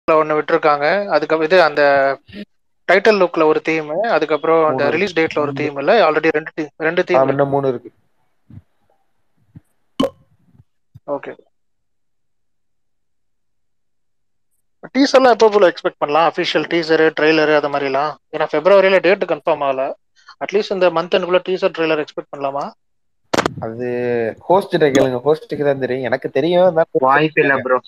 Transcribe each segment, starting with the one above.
ஒன்னு விட்டுருக்காங்க அதுக்கு இது அந்த டைட்டில் லுக்ல ஒரு தீம் அதுக்கப்புறம் அந்த மூணு ரிலீஸ் டேட்ல ஒரு தீம் இல்ல ஆல்ரெடி ரெண்டு தீம் ரெண்டு தீம் ஆமா இன்னும் மூணு இருக்கு ஓகே டீசர்லாம் எப்போ போல எக்ஸ்பெக்ட் பண்ணலாம் அஃபிஷியல் டீசர் ட்ரெய்லர் அது மாதிரிலாம் ஏன்னா பிப்ரவரியில டேட் கன்ஃபார்ம் ஆகல அட்லீஸ்ட் இந்த மந்த் எண்டுக்குள்ள டீசர் ட்ரெய்லர் எக்ஸ்பெக்ட் பண்ணலாமா அது ஹோஸ்ட் கேளுங்க ஹோஸ்ட்டுக்கு தான் தெரியும் எனக்கு தெரியும் வாய்ப்பு இல்ல ப்ரோ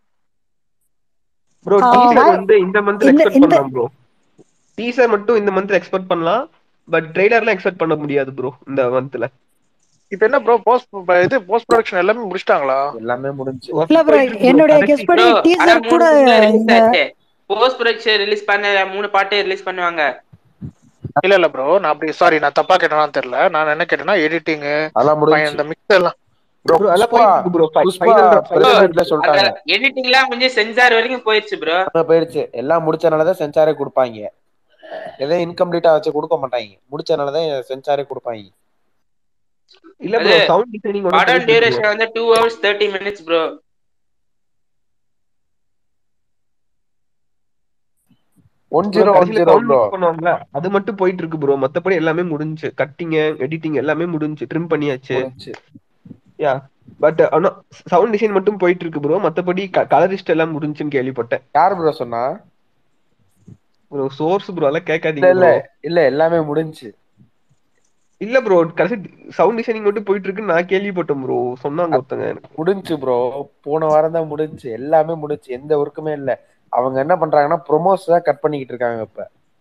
ப்ரோ ஆ, டீசர் வா- வந்து இந்த மந்த்ல இந்த- எக்ஸ்பெக்ட் இந்த- பண்ணலாம் ப்ரோ டீசர் மட்டும் இந்த மந்த்ல எக்ஸ்பெக்ட் பண்ணலாம் பட் ட்ரெய்லர்லாம் எக்ஸ்பெக்ட் பண்ண முடியாது ப்ரோ இந்த மந்த்ல இப்போ என்ன ப்ரோ போஸ்ட் இது போஸ்ட் ப்ரொடக்ஷன் எல்லாமே முடிச்சிட்டாங்களா எல்லாமே முடிஞ்சு இல்ல ப்ரோ என்னுடைய கெஸ் படி டீசர் கூட இந்த போஸ்ட் ப்ரொடக்ஷன் ரிலீஸ் பண்ண மூணு பாட்டு ரிலீஸ் பண்ணுவாங்க இல்ல இல்ல ப்ரோ நான் அப்படி சாரி நான் தப்பா கேட்டேனான்னு தெரியல நான் என்ன கேட்டேன்னா எடிட்டிங் அதெல்லாம் முடிஞ்சு இந்த மிக்ஸ் எல்லாம் ப்ரோ Bro, அதெல்லாம் புஷ்பா போயிட்டு இருக்கு bro. Fi- புஷ்பா final தான், final பிரசிடென்ட்ல சொல்லிட்டாங்க எடிட்டிங்லாம் கொஞ்சம் சென்சார் வரைக்கும் போயிடுச்சு ப்ரோ அங்க போயிருச்சு எல்லாம் முடிச்சனாலதான் சென்சாரே கொடுப்பாங்க எதையும் இன்கம்ப்ளீட்டா வச்சு கொடுக்க மாட்டாங்க முடிச்சனாலதான் சென்சாரே கொடுப்பாங்க இல்ல ப்ரோ அது சவுண்ட் டிசைனிங் படம் டியூரேஷன் வந்து two hours thirty minutes bro one zero one zero bro பண்ணுவாங்கல்ல அது மட்டும் போயிட்டு இருக்கு ப்ரோ மத்தபடி எல்லாமே முடிஞ்சு கட்டிங் எடிட்டிங் எல்லாமே முடிஞ்சு ட்ரிம் பண்ணியாச்சு முடிஞ்சு யா பட் ஆனா சவுண்ட் டிசைன் மட்டும் போயிட்டு இருக்கு ப்ரோ மத்தபடி கலரிஸ்ட் எல்லாம் முடிஞ்சுன்னு கேள்விப்பட்டேன் யார் ப்ரோ சொன்னா ப்ரோ சோர்ஸ் ப்ரோ எல்லாம் இல்ல கேட்காதீங்க இல்ல bro. இல்ல எல்லாமே முடிஞ்சு இல்ல ப்ரோ கடைசி சவுண்ட் டிசைனிங் மட்டும் போயிட்டு இருக்குன்னு நான் கேள்விப்பட்டேன் ப்ரோ சொன்னாங்க ஒருத்தங்க எனக்கு முடிஞ்சு ப்ரோ போன வாரம் தான் முடிஞ்சு எல்லாமே முடிஞ்சு எந்த ஒர்க்குமே இல்ல அவங்க என்ன பண்றாங்கன்னா ப்ரொமோஸ் தான் கட் பண்ணிக்கிட்டு இருக்காங்க இப்ப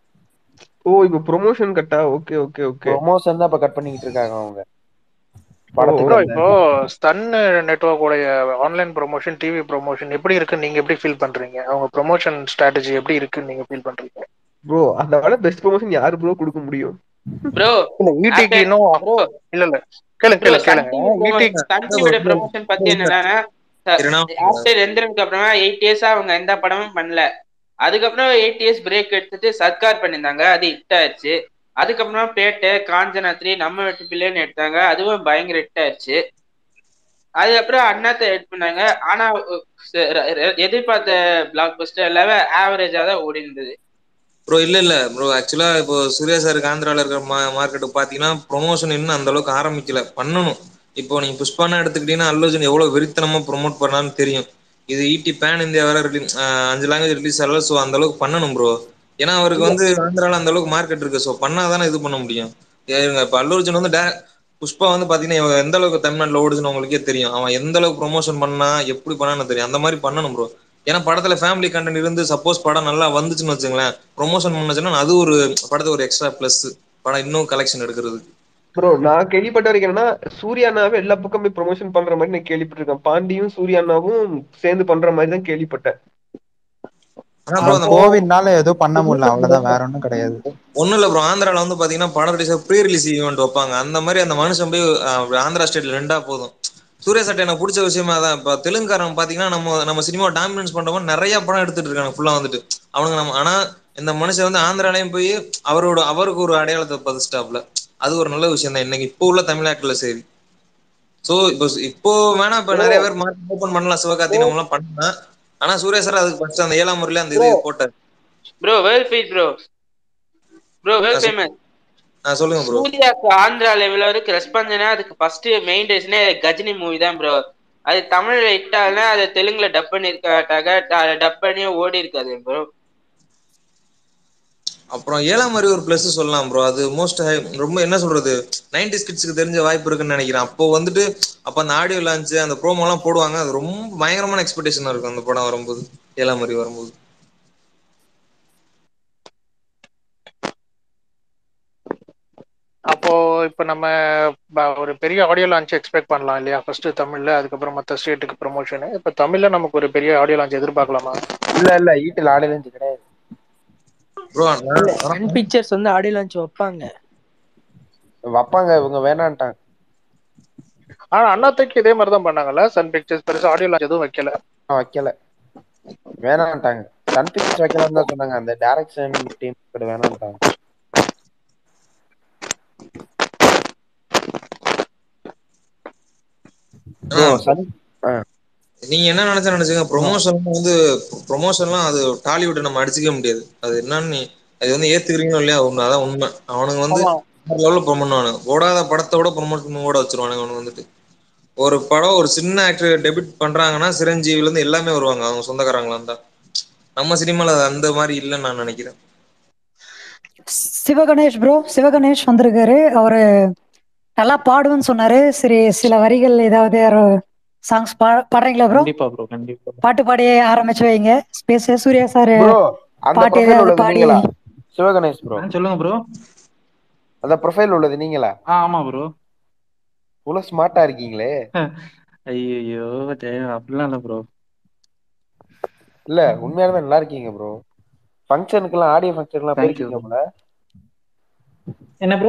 ஓ இப்போ ப்ரொமோஷன் கட்டா ஓகே ஓகே ஓகே ப்ரொமோஷன் தான் இப்ப கட் பண்ணிக்கிட்டு இருக்காங்க அவங்க ப்ரோ படத்துக்கு அந்த- இப்போ ஸ்டன் நெட்வொர்க் உடைய ஆன்லைன் ப்ரொமோஷன் டிவி ப்ரொமோஷன் எப்படி இருக்குன்னு நீங்க எப்படி ஃபீல் பண்றீங்க அவங்க ப்ரொமோஷன் ஸ்ட்ராட்டஜி எப்படி இருக்குன்னு நீங்க ஃபீல் பண்றீங்க ப்ரோ அதை விட பெஸ்ட் ப்ரொமோஷன் யாரு ப்ரோ கொடுக்க முடியும் ப்ரோ இல்ல ஈடிக்கு இன்னும் ப்ரோ இல்ல இல்ல கேளுங்க ப்ரோ கேளுங்க சன் கேளுங்க டிவி ஈடி சன் டிவியோட ப்ரொமோஷன் பத்தி என்னன்னா ஆஃப்டர் எந்திரனுக்கு அப்புறமா எயிட் இயர்ஸா அவங்க எந்த படமும் பண்ணல அதுக்கப்புறம் எயிட் இயர்ஸ் பிரேக் எடுத்துட்டு சர்க்கார் பண்ணியிருந்தாங்க அது ஹிட் ஆயிடுச்சு அதுக்கப்புறமா பேட்டை காஞ்சனா த்ரீ நம்ம வெட்டு பிள்ளைன்னு எடுத்தாங்க அதுவும் பயங்கர ஹிட் ஆயிடுச்சு அதுக்கப்புறம் அண்ணாத்தை எட் பண்ணாங்க ஆனா ச- ர- ர- எதிர்பார்த்த பிளாக் பஸ்டர் எல்லாமே ஆவரேஜா தான் ஓடி இருந்தது ப்ரோ இல்ல இல்ல ப்ரோ ஆக்சுவலா இப்போ சூர்யா சாருக்கு ஆந்திரால இருக்கிற மார்க்கெட் பாத்தீங்கன்னா ப்ரொமோஷன் இன்னும் அந்த அளவுக்கு ஆரம்பிக்கல பண்ணணும் இப்போ நீங்க புஷ்பானா எடுத்துக்கிட்டீங்கன்னா அல்லுஜன் எவ்வளவு வெறித்தனமா ப்ரோமோட் பண்ணான்னு தெரியும் இது ஈடி பேன் இந்தியா வேற release- ஆஹ் அஞ்சு லாங்குவேஜ் ரிலீஸ் ஆகல ஸோ அந்த அளவுக்கு பண்ணணும் ப்ரோ ஏன்னா அவருக்கு வந்து ஆந்திரால அந்த அளவுக்கு மார்க்கெட் இருக்கு ஸோ பண்ணாதானே இது பண்ண முடியும் ஏங்க இப்போ அல்லுஜன் வந்து டே- புஷ்பா வந்து பாத்தீங்கன்னா இவன் எந்த அளவுக்கு தமிழ்நாட்டுல ஓடுதுன்னு உங்களுக்கே தெரியும் அவன் எந்த அளவுக்கு ப்ரொமோஷன் பண்ணா எப்படி பண்ணான்னு தெரியும் அந்த மாதிரி பண்ணணும் ப்ரோ ஏன்னா படத்துல ஃபேமிலி கண்டென்ட் இருந்து சப்போஸ் படம் நல்லா வந்துச்சுன்னு வச்சுங்களேன் ப்ரொமோஷன் பண்ணுச்சுன்னா அது ஒரு படத்தை ஒரு எக்ஸ்ட்ரா பிளஸ் படம் இன்னும் கலெக்ஷன் எடுக்கிறது ப்ரோ நான் கேள்விப்பட்ட வரைக்கும் என்னன்னா சூர்யானாவே எல்லா பக்கமே ப்ரொமோஷன் பண்ற மாதிரி நான் கேள்விப்பட்டிருக்கேன் பாண்டியும் சூர்யானாவும் சேர்ந்து பண்ற மாதிரி தான் கேள்விப்பட்டேன் ஆனா ப்ரோ அந்த கோவிட்னால எதுவும் பண்ண முடியல அவ்வளவுதான் வேற ஒண்ணும் கிடையாது ஒண்ணும் இல்ல ப்ரோ ஆந்திரால வந்து பாத்தீங்கன்னா படம் ரிலீஸ் ப்ரீ ரிலீஸ் ஈவெண்ட் வைப்பாங்க அந்த மாதிரி அந்த மனுஷன் போய் அஹ், ஆந்திரா ஸ்டேட்ல ரெண்டா போதும் சூர்யா சட்டை எனக்கு பிடிச்ச விஷயமா தான் இப்ப தெலுங்குக்காரன் பாத்தீங்கன்னா நம்ம நம்ம சினிமா டாமினன்ஸ் பண்றவங்க நிறைய படம் எடுத்துட்டு இருக்காங்க ஃபுல்லா வந்துட்டு அவனுங்க நம்ம ஆனா இந்த மனுஷன் வந்து ஆந்திராலயும் போய் அவரோட அவருக்கு ஒரு அடையாளத்தை பதிச்சிட்டாப்ல அது ஒரு நல்ல விஷயம் தான் இன்னைக்கு இப்போ உள்ள தமிழ்நாட்டுல சரி சோ இப்போ இப்போ வேணா இப்ப நிறைய பேர் மார்க்கெட் ஓபன் பண்ணலாம் சிவகார்த்திகேயன் எல்லாம் பண்ணலாம் ஆனா சூர்யா சார் அதுக்கு ஃபர்ஸ்ட் அந்த ஏழாம் முறையில அந்த இது போட்டார் ப்ரோ வேல் ஃபீட் ப்ரோ ப்ரோ வேல் நான் சொல்- ஃபேமஸ் ஆஹ் சொல்லுங்க ப்ரோ சூர்யாக்கு ஆந்திரா லெவல் வரைக்கும் ரெஸ்பான்ஸ்னா அதுக்கு ஃபர்ஸ்ட் மெயின் ரீசனே கஜினி மூவி தான் ப்ரோ அது தமிழ்ல ஹிட் ஆகல அது தெலுங்குல டப் பண்ணிருக்காட்டாக டப் பண்ணி ஓடி இருக்காது ப்ரோ அப்புறம் ஏழாம் மாதிரி ஒரு பிளஸ் சொல்லலாம் ப்ரோ அது மோஸ்ட் ரொம்ப என்ன சொல்றது நைன்டி கிட்ஸ்க்கு தெரிஞ்ச வாய்ப்பு இருக்குன்னு நினைக்கிறேன் அப்போ வந்துட்டு அப்போ அந்த ஆடியோ லான்ச் அந்த ப்ரோமோ எல்லாம் போடுவாங்க அது ரொம்ப பயங்கரமான எக்ஸ்பெக்டேஷன் இருக்கும் அந்த படம் வரும்போது ஏழாம் மாதிரி வரும்போது அப்போ இப்ப நம்ம ப- ஒரு பெரிய ஆடியோ லான்ச் எக்ஸ்பெக்ட் பண்ணலாம் இல்லையா ஃபர்ஸ்ட் தமிழ்ல அதுக்கப்புறம் மத்த ஸ்டேட்டுக்கு ப்ரொமோஷன் இப்ப தமிழ்ல நமக்கு ஒரு பெரிய ஆடியோ லான்ச் எதிர்பார்க்கலாமா இல்ல இல்ல ஈட்டில் ஆடியன்ஸ் கிடையாது ப்ரோ சன் பிக்சர்ஸ் வந்து ஆடியோ லான்ச் வைப்பாங்க வைப்பாங்க இவங்க வேணான்ட்டாங்க ஆனா அண்ணாத்தைக்கு இதே மாதிரி தான் பண்ணாங்கல்ல சன் பிக்சர்ஸ் பெருசா ஆடியோ லான்ச் எதுவும் வைக்கல ஆனா வைக்கல வேணான்ட்டாங்க சன் பிக்சர்ஸ் வைக்கலாம்னு தான் சொன்னாங்க அந்த டைரக்ஷன் டீம் கூட வேணான்ட்டாங்க ப்ரோ சன் நீங்க என்ன நினைச்சா நினைச்சுங்க ப்ரொமோஷன் வந்து ப்ரொமோஷன்லாம் அது டாலிவுட் நம்ம அடிச்சுக்க முடியாது அது என்னன்னு நீ அது வந்து ஏத்துக்கிறீங்களோ இல்லையா உண்மை அதான் உண்மை அவனுங்க வந்து ஆமா லெவலில் ப்ரொமோட் பண்ணுவானுங்க ஓடாத படத்தோட ப்ரொமோட் பண்ணி ஓட வச்சிருவானுங்க அவனுங்க வந்துட்டு ஒரு படம் ஒரு சின்ன ஆக்டர் டெபிட் பண்றாங்கன்னா சிரஞ்சீவில இருந்து எல்லாமே வருவாங்க அவங்க சொந்தக்காரங்களா இருந்தா நம்ம சினிமால அது அந்த மாதிரி இல்லைன்னு நான் நினைக்கிறேன் சிவகணேஷ் ப்ரோ சிவகணேஷ் வந்திருக்காரு அவரு நல்லா பாடுவேன்னு சொன்னாரு சரி சில வரிகள் ஏதாவது சாங்ஸ் பாடுறீங்களா ப்ரோ கண்டிப்பா ப்ரோ கண்டிப்பா பாட்டு பாடி ஆரம்பிச்சு வைங்க ஸ்பேஸ் சூர்யா சார் ப்ரோ அந்த பாட்டு ப்ரொஃபைல் ஏதாவது உள்ளது பாடி நீங்களா சிவகணேஷ் ப்ரோ ஆ, சொல்லுங்க ப்ரோ அந்த ப்ரொஃபைல் உள்ளது நீங்களா ஆ ஆமா ப்ரோ இவ்வளவு ஸ்மார்ட்டா இருக்கீங்களே ஐயோ அப்படிலாம் இல்ல ப்ரோ இல்ல உண்மையாலுமே நல்லா இருக்கீங்க ப்ரோ ஃபங்க்ஷனுக்குலாம் ஆடியோ ஃபங்க்ஷன்லாம் தேங்க்யூ போயிருக்கீங்க போல என்ன ப்ரோ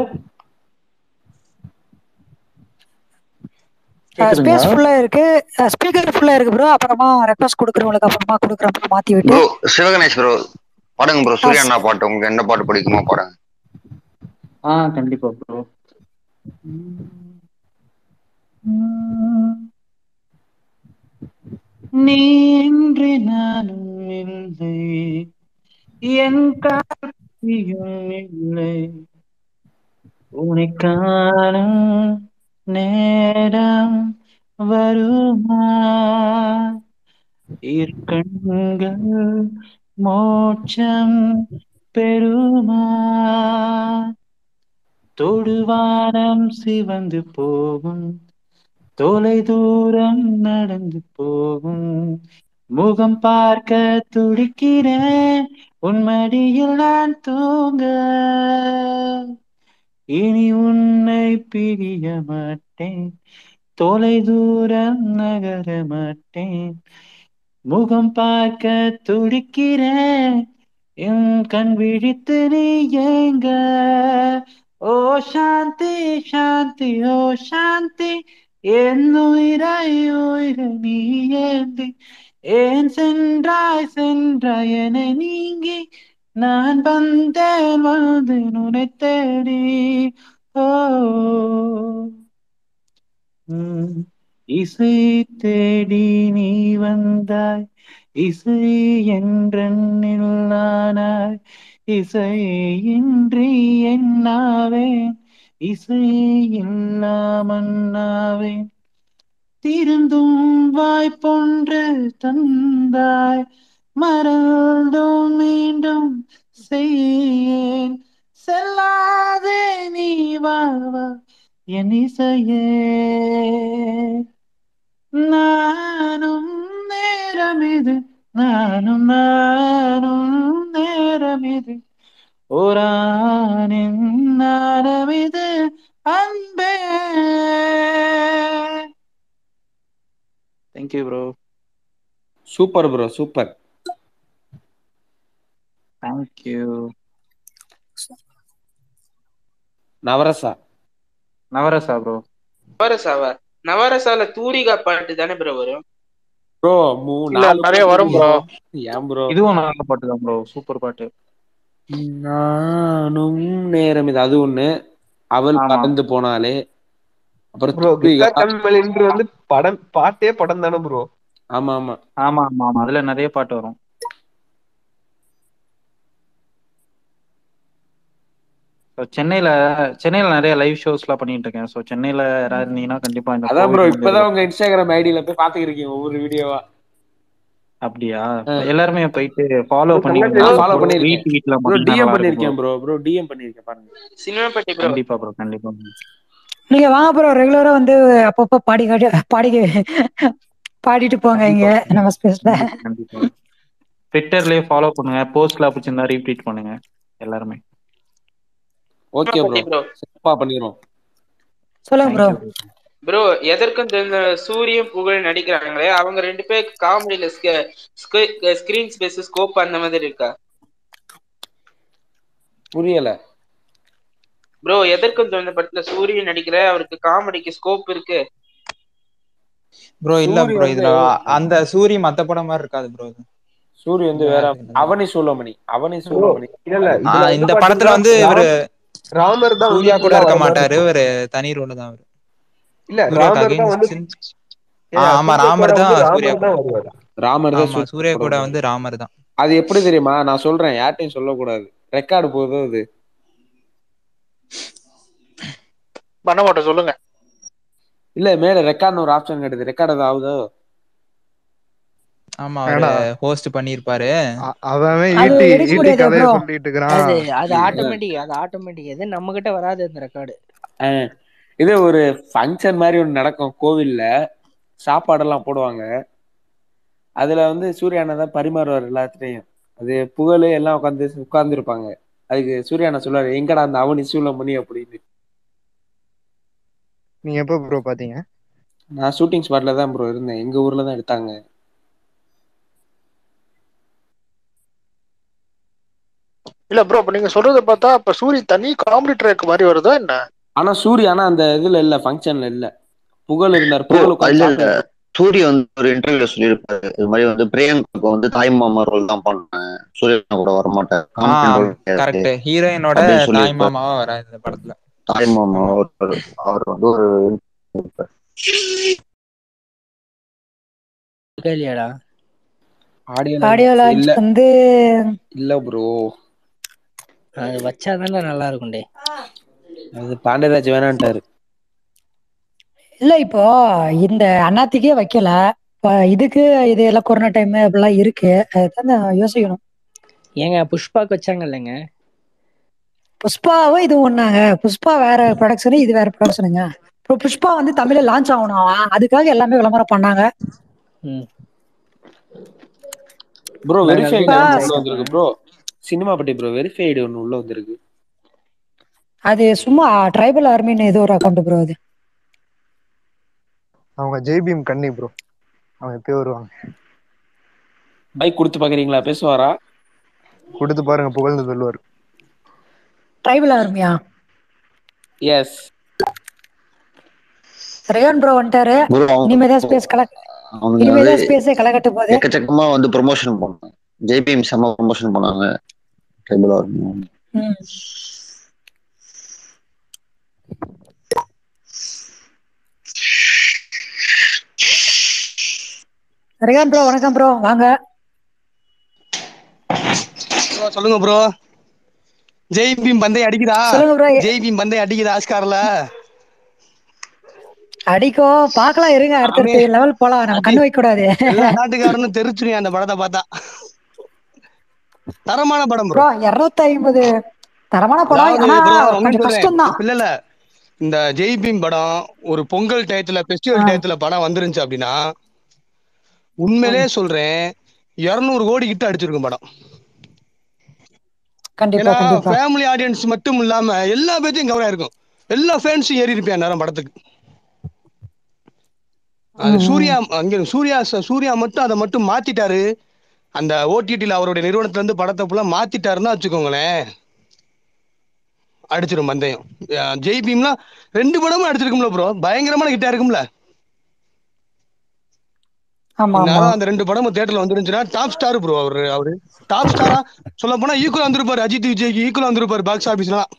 ஸ்பேஸ் கேக்குதுங்களா ஃபுல்லா இருக்கு ஸ்பீக்கர் ஃபுல்லா இருக்கு ப்ரோ அப்புறமா ரெக்வஸ்ட் கொடுக்குறவங்களுக்கு அப்புறமா கொடுக்குறப்ப மாத்தி விட்டு ப்ரோ சிவகணேஷ் ப்ரோ பாடுங்க ப்ரோ ஆ, சூர்யா அண்ணா பாட்டு உங்களுக்கு என்ன பாட்டு பிடிக்குமோ பாடுங்க ஆ கண்டிப்பா ப்ரோ நீ இன்றி நானும் இல்லை என் காட்சியும் இல்லை உன்னை காணும் நேரம் வருமா இரு கண்கள் மோட்சம் பெறுமா தொடுவானம் சிவந்து போகும் தொலை தூரம் நடந்து போகும் முகம் பார்க்க துடிக்கிறேன் உன் மடியில் நான் தூங்க இனி உன்னை பிரிய மாட்டேன் தொலை தூரம் நகர மாட்டேன் முகம் பார்க்க துடிக்கிறேன் என் கண் விழித்து நீ ஏங்க ஓ சாந்தி சாந்தி ஓ சாந்தி என் உயிரை உயிரை நீ ஏந்தி ஏன் சென்றாய் சென்றாய் என நீங்கி நான் வந்தேன் வந்தேன் உன்னை தேடி ஓ உம். இசை தேடி நீ வந்தாய் இசை என்றானாய் இசை இன்றி என்னாவேன் இசை இல்லாமன்னாவேன் திருந்தும் வாய்ப்பொன்று தந்தாய் மறந்தும் மீண்டும் செய்யேன் செல்லாதே நீ வா வா என் இசையே நானும் நேரம் இது நானும் நானும் நேரம் இது ஓரானின் நாரம் இது அன்பே thank you bro super bro super thank you Navarasa Navarasa bro நவரசாவா நவரசால தூரிகா பாட்டு தானே ப்ரோ வரும் ப்ரோ இல்ல நிறைய வரும் ப்ரோ ஏன் ப்ரோ இதுவும் நல்ல பாட்டு தான் ப்ரோ சூப்பர் பாட்டு நானும் நேரம் இது அது ஒண்ணு அவள் ஆமா. பறந்து போனாலே அப்புறம் ப்ரோ தூரிகா. கம்மல் என்று வந்து படம் பாட்டே படம் தானே ப்ரோ ஆமா ஆமா ஆமா ஆமா ஆமா அதுல நிறைய பாட்டு வரும் So, சென்னையில சென்னையில நிறைய லைவ் ஷோஸ் எல்லாம் பண்ணிட்டு இருக்கேன் சோ சென்னையில யாராவது இருந்தீங்கன்னா கண்டிப்பா இந்த அதான் ப்ரோ கோவில் இப்பதான் மண்டபத்துல- உங்க இன்ஸ்டாகிராம் ஐடியில போய் பாத்துக்கிருக்கீங்க ஒவ்வொரு வீடியோவா அப்படியா ஆ. எல்லாருமே போயிட்டு ஃபாலோ Bro, பண்ணி நல்லா follow பண்ணிருக்கேன். ரீட்வீட்லாம் ப்ரோ பண்ணீங்கன்னா டிஎம் நல்லா இருக்கும் பண்ணிருக்கேன் bro. ப்ரோ ப்ரோ டிஎம் பண்ணிருக்கேன் பாருங்க சினிமா பட்டி ப்ரோ கண்டிப்பா ப்ரோ கண்டிப்பா நீங்க வாங்க ப்ரோ ரெகுலரா வந்து அப்பப்போ பாடி காட்டி பாடி பாடிட்டு போங்க இங்க நம்ம ஸ்பேஸ்ல கண்டிப்பா, கண்டிப்பா ட்விட்டர்லயே ஃபாலோ பண்ணுங்க போஸ்ட்ல பிடிச்சிருந்தா ரீட்வீட் பண்ணுங்க எல்லாருமே ஓகே ப்ரோ ப்ரோ சிறப்பா பண்ணிடுவோம் சொல்லுங்க bro Thank you bro. Bro எதற்கும் தெரிஞ்ச சூரியன் புகழ் நடிக்கிறாங்களே அவங்க ரெண்டு பேர் காமெடியில ஸ்கிரீன் ஸ்பேஸ் ஸ்கோப் அந்த மாதிரி இருக்கா புரியல ப்ரோ எதற்கும் தோன்ற படத்துல சூரியன் நடிக்கிற அவருக்கு காமெடிக்கு ஸ்கோப் இருக்கு ப்ரோ இல்ல சூரி ப்ரோ வந்து இதுல அந்த சூரி மத்த படம் மாதிரி இருக்காது ப்ரோ சூரிய வந்து வேற அவனி சூலமணி அவனி சூலமணி இல்ல இல்ல ஆ, இதுல இந்த வந்து படத்துல வந்து பாத்தீங்கன்னா இவரு ராமர் தான் சூர்யா வந்து கூட full-ஆ இருக்க வர மாதிரி மாட்டாரு இருக்கும். ஒரு தனி ரோல் தான் அவரு இல்ல சூர்யாக்கு ராமர் தான் வந்து against ஆ, ஆமா ராமர் தான் சூர்யா ராமர் தான் வருவாரு ராமர் தான் ஆமா சூர்யா கூட வந்து ராமர் தான் அது எப்படி தெரியுமா நான் சொல்றேன் யார்ட்டையும் சொல்லக்கூடாது ரெக்கார்டு போதும் அது பண்ண மாட்டோம் சொல்லுங்க இல்ல மேல ரெக்கார்ட்னு ஒரு ஆப்ஷன் கிடையாது ரெக்கார்ட் அது ஆகுதோ ஆமா ஏடா. அவரு ஹோஸ்ட் பண்ணிருப்பாரு அ- அவன் அவன் அது ஈட்டி எடுக்க ஈட்டி முடியாது கதையை bro. சொல்லிட்டு இருக்கிறான் அது அது ஆட்டோமேட்டிக் அது ஆட்டோமேட்டிக் அது நம்ம கிட்ட வராது அந்த ரெக்கார்டு அஹ், இது ஒரு ஃபங்க்ஷன் மாதிரி ஒன்று நடக்கும் கோவில்ல சாப்பாடெல்லாம் போடுவாங்க அதுல வந்து சூர்யானா தான் பரிமாறுவார் எல்லாத்துலயும் அது புகழ் எல்லாம் உட்காந்து உட்கார்ந்து இருப்பாங்க அதுக்கு சூர்யானா சொல்லுவாரு எங்கடா அந்த அவனி சூழமணி அப்படின்னு நீங்க எப்போ ப்ரோ பாத்தீங்க நான் ஷூட்டிங் ஸ்பாட்ல தான் ப்ரோ இருந்தேன் எங்க ஊர்ல தான் எடுத்தாங்க இல்ல ப்ரோ இப்ப நீங்க சொல்றத பார்த்தா அப்ப சூரி தனி காமெடி ட்ராக் மாதிரி வருதா என்ன ஆனா சூர்யானா அந்த இதுல இல்ல ஃபங்க்ஷன்ல இல்ல புகழ் இருந்தார் ப்ரோ புகழ் இல்ல உட்கார்ந்து இல்ல சாப்பிட்டாரு. சூரிய வந்து ஒரு இன்டர்வியூல சொல்லியிருப்பாரு இது மாதிரி வந்து பிரியங்காக்கு வந்து தாய் மாமா ரோல் தான் பண்ணேன் சூர்யா கூட வரமாட்டேன் ஆ காமெடி ரோல் கிடையாது கரெக்ட் ஹீரோயினோட அப்படின்னு தாய் சொல்லியிருப்பாரு மாமாவா வராது இந்த படத்துல தாய் மாமா அவர் அவர் வந்து ஒரு இருப்பாரு. இருக்கா இல்லையாடா ஆடியோ ஆடியோ லான்ச் லான்ச் இல்ல வந்து இல்ல ப்ரோ அது வச்சாதான்டா நல்லா இருக்கும்டே அது பாண்டியராஜ் வேணான்ட்டாரு இல்ல இப்போ இந்த அண்ணாத்திக்கே வைக்கல இப்ப இதுக்கு இது எல்லாம் கொரோனா டைம் அப்படிலாம் இருக்கு அதுதான் நான் யோசிக்கணும் ஏங்க புஷ்பாக்கு வச்சாங்க இல்லைங்க புஷ்பாவும் இது ஒண்ணாங்க புஷ்பா வேற ப்ரொடக்ஷனு இது வேற ப்ரொடக்ஷனுங்க இப்போ புஷ்பா வந்து தமிழ்ல லான்ச் ஆகணும் அவன். அதுக்காக எல்லாமே விளம்பரம் பண்ணாங்க ப்ரோ நாங்க வெரிஃபைடு வீட்ல ஒன்று தான் உள்ள வந்திருக்கு bro cinema Patti bro verified ஒன்று உள்ள வந்திருக்கு அது சும்மா ட்ரைபல் ஆர்மின்னு ஏதோ ஒரு அக்கௌண்ட் ப்ரோ அது அவங்க ஜெய்பீம் கண்ணி ப்ரோ அவங்க எப்பயோ வருவாங்க பைக் கொடுத்து பாக்குறீங்களா பேசுவாரா கொடுத்து பாருங்க புகழ்ந்து சொல்லுவார் ட்ரைபல் ஆர்மியா எஸ் ரேகன் ப்ரோ வந்துட்டாரு Bro, அவங்க- இனிமேதான் ஸ்பேஸ் கலெக்ட் அவங்க இனிமேதான் வந்து ஸ்பேஸே கலக்கட்டு போகுது எக்கச்சக்கமா வந்து ப்ரொமோஷன் பண்ணாங்க ஜேபிஎம் செம்ம ப்ரொமோஷன் பண்ணாங்க ட்ரைபல் ஆர்மி ம். ரேகன் ப்ரோ வணக்கம் ப்ரோ வாங்க ப்ரோ சொல்லுங்க ப்ரோ ஜெய் பீம் பந்தை அடிக்குதா சொல்லுங்க bro. ஜெய் பீம் பந்தை அடிக்குதா ஆஸ்கார்ல அடிக்கும் பார்க்கலாம் இருங்க அடுத்தடுத்த லெவல் போலாம் நம்ம கண்ணு வைக்க கூடாது எல்லா நாட்டுக்காரனும் தெரிச்சுருங்க அந்த படத்தை பார்த்தா தரமான படம் ப்ரோ ப்ரோ இருநூத்தி ஐம்பது தரமான படம் அதாவது ஆனா bro, நான் கொஞ்சம் ஒண்ணும் கஷ்டம் தான் சொல்றேன். இல்ல இல்ல இந்த ஜெய் பீம் படம் ஒரு பொங்கல் டயத்துல ஃபெஸ்டிவல் டயத்துல படம் வந்துருந்துச்சு அப்படின்னா உண்மையிலே சொல்றேன் இருநூறு கோடி கிட்ட அடிச்சிருக்கும் படம் கண்டிப்பா ஏன்னா கண்டிப்பா ஃபேமிலி ஆடியன்ஸ் மட்டும் இல்லாம எல்லா பேத்தையும் கவனம் இருக்கும் எல்லா ஃபேன்ஸும் ஏறி இருப்பேன் நேரம் படத்துக்கு அது ம், ம். சூர்யா அங்க சூர்யா சூர்யா மட்டும் அதை மட்டும் மாத்திட்டாரு அந்த ஓடிடில அவருடைய நிறுவனத்துல இருந்து படத்தை ஃபுல்லா மாத்திட்டாருன்னா வச்சுக்கோங்களேன் அடிச்சிரும் பந்தயம் அஹ் ஜெய் பீம்லாம் ரெண்டு படமும் அடிச்சிருக்கும்ல ப்ரோ பயங்கரமான ஹிட்டா இருக்கும்ல ஆமா ஆமா இந்நேரம் அந்த ரெண்டு படமும் தியேட்டர்ல வந்துருந்துச்சுன்னா டாப் ஸ்டார் ப்ரோ அவரு அவரு டாப் ஸ்டாரா சொல்ல போனா ஈக்குவல் வந்திருப்பாரு அஜித் விஜய்க்கு ஈக்குவல் வந்திருப்பாரு பாக்ஸ் ஆபீஸ்லாம்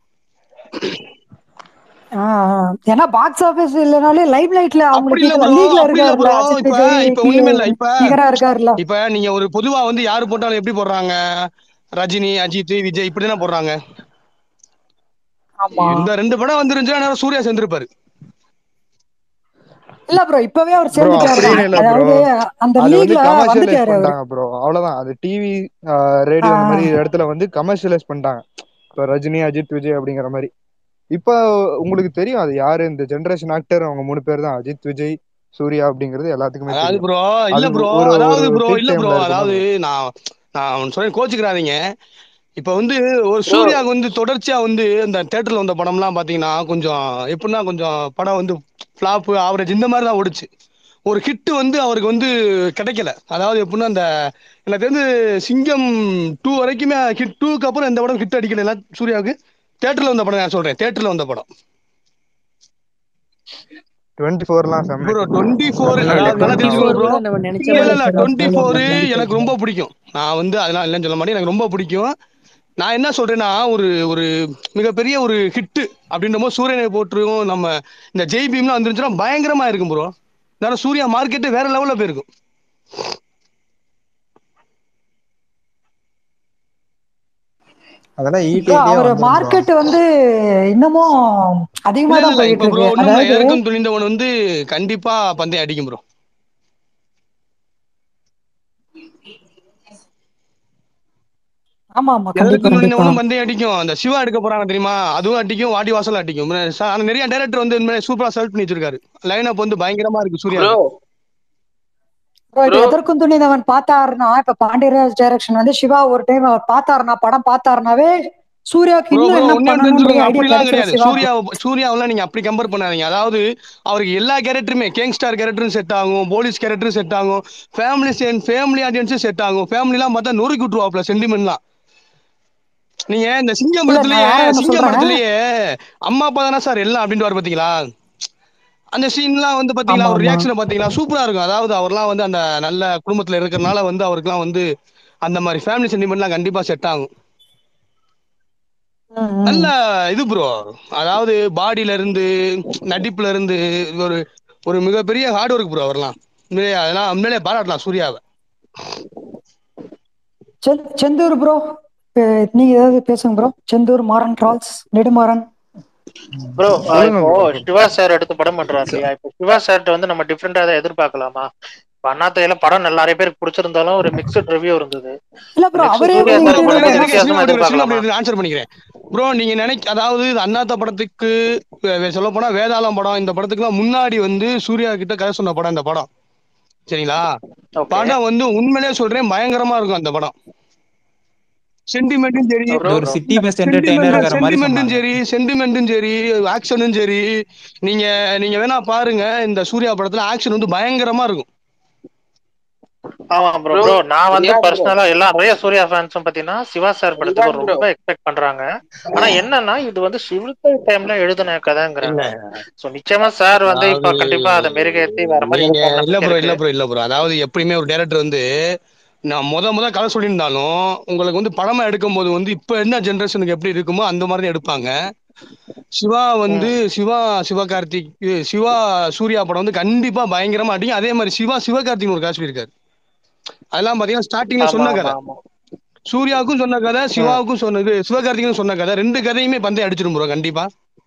ஆ, ஆ. ஏன்னா பாக்ஸ் ஆபீஸ் இல்லனாலே லைம் லைட்ல அப்படி அவங்களுக்கு இல்ல இதுல ப்ரோ லீக்ல அப்படி இல்ல இருக்காருல்ல ப்ரோ அஜித் இப்ப இப்ப விஜய்க்கு ஒண்ணுமே இல்ல இப்ப நிகரா இருக்காருல்ல இப்ப நீங்க ஒரு பொதுவா வந்து யாரு போட்டாலும் எப்படி போடுறாங்க ரஜினி அஜித் விஜய் இப்படி தானே போடுறாங்க ஆமா இந்த ரெண்டு படம் வந்துருந்துச்சுன்னா நேரா சூர்யா சேர்ந்திருப்பாரு இல்ல ப்ரோ இப்பவே அவர் ப்ரோ சேர்ந்துட்டாரு அப்படின்னு இல்ல ப்ரோ அதாவது அந்த அது வந்து லீக்ல கமர்ஷியலைஸ் வந்துட்டாரு அவரு பண்ணிட்டாங்க ப்ரோ அவ்வளவுதான் அது டிவி ரேடியோ இந்த மாதிரி இடத்துல வந்து கமர்ஷியலைஸ் பண்ணிட்டாங்க இப்போ ரஜினி அஜித் விஜய் அப்படிங்கிற மாதிரி இப்போ உங்களுக்கு தெரியும் அது யாரு இந்த ஜெனரேஷன் ஆக்டர் அவங்க மூணு பேர் தான் அஜித் விஜய் சூர்யா அப்படிங்கிறது எல்லாத்துக்குமே அதாவது தெரியும் ப்ரோ இல்ல அது ப்ரோ ஒரு அதாவது ஒரு ப்ரோ பீக் இல்ல ப்ரோ டைம்ல அதாவது இருக்கும்போது நான் நான் சொல்றேன் கோச்சுக்கிறாதீங்க இப்ப வந்து ஒரு ப்ரோ சூர்யாவுக்கு வந்து தொடர்ச்சியா வந்து இந்த தேட்டர்ல வந்த படம்லாம் பாத்தீங்கன்னா கொஞ்சம் எப்படின்னா கொஞ்சம் படம் வந்து ஃபிளாப் ஆவரேஜ் இந்த மாதிரி தான் ஓடுச்சு ஒரு ஹிட் வந்து அவருக்கு வந்து கிடைக்கல அதாவது எப்படின்னா அந்த எனக்கு தெரிஞ்சு சிங்கம் டூ வரைக்குமே ஹிட் டூக்கு அப்புறம் எந்த படம் ஹிட் அடிக்கல சூர்யாவுக்கு தேட்டர்ல வந்த படம் நான் சொல்றேன் தேட்டர்ல வந்த படம் டுவெண்ட்டி ஃபோர்லாம் செம்ம ப்ரோ hit. டுவெண்ட்டி ஃபோர் தமிழ்நாட்டுல அதாவது நல்லா தமிழ்நாடு தெரிஞ்சுக்கணும் ப்ரோ கூட நம்ம நினைச்ச இல்ல மாதிரி இல்ல படம் டுவெண்ட்டி ஃபோர் போகல. எனக்கு ரொம்ப பிடிக்கும் நான் வந்து அதெல்லாம் இல்லைன்னு சொல்ல மாட்டேன் எனக்கு ரொம்ப பிடிக்கும் நான் என்ன சொல்றேன்னா ஒரு ஒரு மிகப்பெரிய ஒரு ஹிட் அப்படின்ற போது சூரியனை போட்டுரும் நம்ம இந்த ஜெய் பீம்லாம் வந்துருந்துச்சுன்னா பயங்கரமா இருக்கும் ப்ரோ இதனால சூர்யா மார்க்கெட்டு வேற லெவல்ல போயிருக்கும் அதெல்லாம் ப்ரோ ஈட்டிலே அவர் வந்துரும் ப்ரோ மார்க்கெட் வந்து இன்னமும் அதிகமா இல்ல இல்ல தான் இல்ல போயிட்டு இப்ப ப்ரோ இருக்கு ஒண்ணும் இல்ல அதாவது எதற்கும் துணிந்தவன் வந்து கண்டிப்பா பந்தயம் அடிக்கும் ப்ரோ ஆமா ஆமா கண்டிப்பா எதற்கும் கண்டிப்பா துணிந்தவனும் பந்தயம் அடிக்கும் அந்த சிவா எடுக்க போறாங்க தெரியுமா அதுவும் அடிக்கும் வாடி வாசல் அடிக்கும் ச- ஆனா நிறைய டைரக்டர் வந்து உண்மையிலே சூப்பரா செலக்ட் பண்ணி வச்சிருக்காரு லைன் அப் வந்து பயங்கரமா இருக்கு ப்ரோ சூர்யாவுக்கு ப்ரோ இது ப்ரோ எதற்கும் துணிந்தவன் பார்த்தாருன்னா இப்ப பாண்டியராஜ் டைரக்ஷன் வந்து சிவா ஒரு டைம் அவர் பார்த்தாருனா படம் பார்த்தாருனாவே சூர்யாவுக்கு ப்ரோ இன்னும் ப்ரோ என்ன ஒன்னே பண்ணணும்ன்ற தெரிஞ்சுக்கோங்க ஐடியா அப்படிலாம் கிடைச்சிரும் கிடையாது சிவாக்கு சூர்யா சூர்யாவெல்லாம் நீங்க அப்படி கம்பேர் பண்ணாதீங்க அதாவது அவருக்கு எல்லா கேரக்டருமே கேங்ஸ்டார் கேரக்டரும் செட் ஆகும் போலீஸ் கேரக்டரும் செட் ஆகும் ஃபேமிலி ஃபேமிலி ஆடியன்ஸும் செட் ஆகும் ஃபேமிலிலாம் பார்த்தா நொறுக்கி விட்டுருவாப்ல சென்டிமெண்ட்லாம் நீங்க இந்த சிங்கம் இல்ல நான் படத்திலேயே வேற ஒண்ணு சிங்கம் சொல்றேன் படத்திலேயே அம்மா அப்பா தானே சார் எல்லாம் அப்படின்ட்டு பாத்தீங்களா அந்த சீன்லாம் வந்து பாத்தீங்களா ஆமா அவர் ஆமா ரியாக்ஷனை பாத்தீங்களா சூப்பரா இருக்கும் அதாவது அவர்லாம் வந்து அந்த நல்ல குடும்பத்துல இருக்கிறனால வந்து அவருக்குலாம் வந்து அந்த மாதிரி ஃபேமிலி சென்டிமெண்ட்லாம் கண்டிப்பா செட் ஆகும் ம், நல்ல ம். இது ப்ரோ அதாவது பாடியில இருந்து நடிப்புல இருந்து ஒரு ஒரு மிகப்பெரிய ஹார்ட் ஒர்க் ப்ரோ அவர்லாம் உண்மையிலேயே அதெல்லாம் உண்மையிலேயே பாராட்டலாம் சூர்யாவை செந்- செந்தூர் ப்ரோ நீங்க ஏதாவது பேசுங்க bro Senthur Maran trolls Nedumaran bro சொல்லுங்க இப்போ ப்ரோ சிவா சார் எடுத்து படம் பண்றாரு இல்லையா இப்போ சிவா சார்ட்ட வந்து நம்ம டிஃப்ரெண்டா அதை எதிர்பார்க்கலாமா இப்போ அண்ணாத்தையில படம் நல்ல நிறைய பேருக்கு பிடிச்சிருந்தாலும் ஒரு மிக்சட் ரிவ்யூ இருந்தது இல்ல ப்ரோ நெக்ஸ்ட் அவரே சூர்யா வந்து சார் ப்ரோ இது பண்ணும்போது எனக்கு பண்ற எனக்கு வித்தியாசமா சினிமா சினிமா எதிர்பார்க்கலாமா அப்படி ஆன்சர் பண்ணிக்கிறேன் ப்ரோ நீங்க நினைக்க அதாவது அண்ணாத்த படத்துக்கு சொல்ல போனா வேதாளம் படம் இந்த படத்துக்குலாம் முன்னாடி வந்து சூர்யா கிட்ட கதை சொன்ன படம் இந்த படம் சரிங்களா ஓகே படம் வந்து உண்மையிலேயே சொல்றேன் பயங்கரமா இருக்கும் அந்த படம் சென்டிமெண்ட்டும் சரி ப்ரோ இது ஒரு சிட்டி பெஸ்ட் என்டர்டெய்னர் சென்டிமெண்ட் இருக்கிற மாதிரி சென்டிமெண்ட்டும் சொன்னாங்க சரி சென்டிமெண்ட்டும் சரி ஆக்ஷனும் சரி நீங்க நீங்க வேணா பாருங்க இந்த சூர்யா படத்துல ஆக்ஷன் வந்து பயங்கரமா இருக்கும் ஆமா ப்ரோ ப்ரோ ப்ரோ நான் வந்து ரியான் ப்ரோ பர்சனலா எல்லா நிறைய சூர்யா ஃபேன்ஸும் பாத்தீங்கன்னா சிவா சார் படத்துக்கு ரியான் ப்ரோ ரொம்ப எக்ஸ்பெக்ட் பண்றாங்க ஆனா என்னன்னா இது வந்து சிவில்கை டைம்ல எழுதின இல்ல கதைங்கிறாங்க சோ நிச்சயமா சார் வந்து அதாவது இப்ப கண்டிப்பா அதை மெருகேற்றி வேற மாதிரி நீங்க எடுப்பாங்க இல்ல நம்பிக்கை ப்ரோ இருக்கு இல்ல ப்ரோ இல்ல ப்ரோ அதாவது எப்பயுமே ஒரு டைரக்டர் வந்து நான் முத முத கதை சொல்லியிருந்தாலும் உங்களுக்கு வந்து படமா எடுக்கும் போது வந்து இப்ப என்ன ஜென்ரேஷனுக்கு எப்படி இருக்குமோ அந்த மாதிரி தான் எடுப்பாங்க சிவா வந்து ம். சிவா சிவகார்த்திக் சிவா சூர்யா படம் வந்து கண்டிப்பா பயங்கரமா அடிக்கும் அதே மாதிரி சிவா சிவகார்த்திக் ஒரு காசு இருக்காரு அதெல்லாம் பாத்தீங்கன்னா ஸ்டார்டிங்ல ஆமா சொன்ன ஆமா கதை ஆமா சூர்யாவுக்கும் சொன்ன கதை ம். சிவாவுக்கும் சொன்னது சிவகார்த்திக்கும் சொன்ன கதை ரெண்டு கதையுமே பந்தயம் அடிச்சிடும் ப்ரோ கண்டிப்பா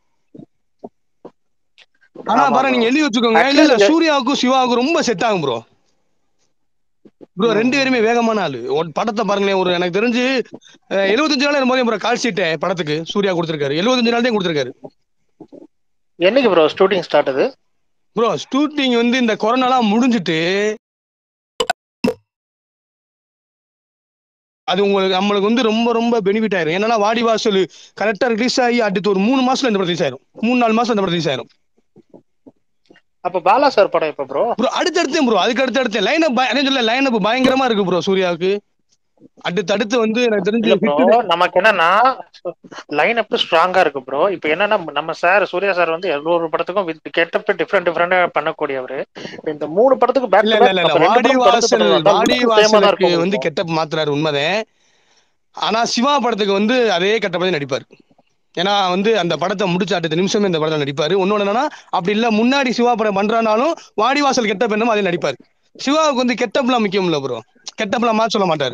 ஆனா ஆமா பாரு ப்ரோ நீங்க எழுதி வச்சுக்கோங்க இல்ல ஆக்சுவலி இல்ல நீங்க சூர்யாவுக்கும் சிவாவுக்கும் ரொம்ப செட் ஆகும் ப்ரோ ப்ரோ ம், ரெண்டு பேருமே ம். வேகமான ஆளு ஒரு படத்தை பாருங்களேன் ஒரு எனக்கு தெரிஞ்சு அஹ், 75 நாள் என்னமோ ப்ரோ கால் ஷீட் படத்துக்கு சூர்யா கொடுத்திருக்காரு 75 நாள் தான் கொடுத்திருக்காரு என்னைக்கு ப்ரோ ஷூட்டிங் ஸ்டார்ட் அது ப்ரோ ஷூட்டிங் வந்து இந்த கொரோனாலாம் முடிஞ்சிட்டு அது உங்களுக்கு நம்மளுக்கு வந்து ரொம்ப ரொம்ப பெனிஃபிட் ஆயிரும் ஏன்னா வாடி வாசல் கரெக்டா ரிலீஸ் ஆகி அடுத்து ஒரு மூணு மாசத்துல இந்த படம் ரிலீஸ் ஆயிரும் மூணு நாலு மாசம் இந்த படம் ரிலீஸ் ஆயிரும் அப்ப பாலா சார் படம் எப்ப ப்ரோ ப்ரோ அடுத்தடுத்து ப்ரோ அதுக்கு அடுத்து அடுத்து லைன் அப் அதே சொல்ல லைன் அப் பயங்கரமா இருக்கு ப்ரோ சூர்யாவுக்கு அடுத்து அடுத்து வந்து எனக்கு தெரிஞ்சு இல்ல ப்ரோ ஹிட் நமக்கு என்னன்னா லைன் அப் ஸ்ட்ராங்கா இருக்கு ப்ரோ இப்போ என்னன்னா நம்ம சார் சூர்யா சார் வந்து எவ்வளோ ஒரு படத்துக்கும் கெட்டப் டிஃப்ரெண்ட் டிஃப்ரெண்டா பண்ணக்கூடியவர் இந்த மூணு படத்துக்கு பேக் இல்ல டு இல்ல இல்ல பேக் இல்ல அப்ப ரெண்டு வாடி படம் தொடர்ந்து வாசல் படம் வந்தா வாடி லுக் சேமா தான் வாசலுக்கு இருக்கும் வந்து உங்களுக்கு கெட்டப் மாத்துறாரு உண்மைதான் ஆனா சிவா படத்துக்கு வந்து அதே கெட்டப்பதே நடிப்பார் ஏன்னா வந்து அந்த படத்தை முடிச்ச அடுத்த நிமிஷமே இந்த படத்தில் நடிப்பாரு இன்னொன்னு என்னன்னா அப்படி இல்ல முன்னாடி சிவா படம் பண்றானாலும் வாடிவாசல் கெட்டப் என்னமோ அதே நடிப்பார் சிவாவுக்கு வந்து கெட்டப்லாம் முக்கியம் இல்ல ப்ரோ கெட்டப்லாம் மாத்த சொல்ல மாட்டாரு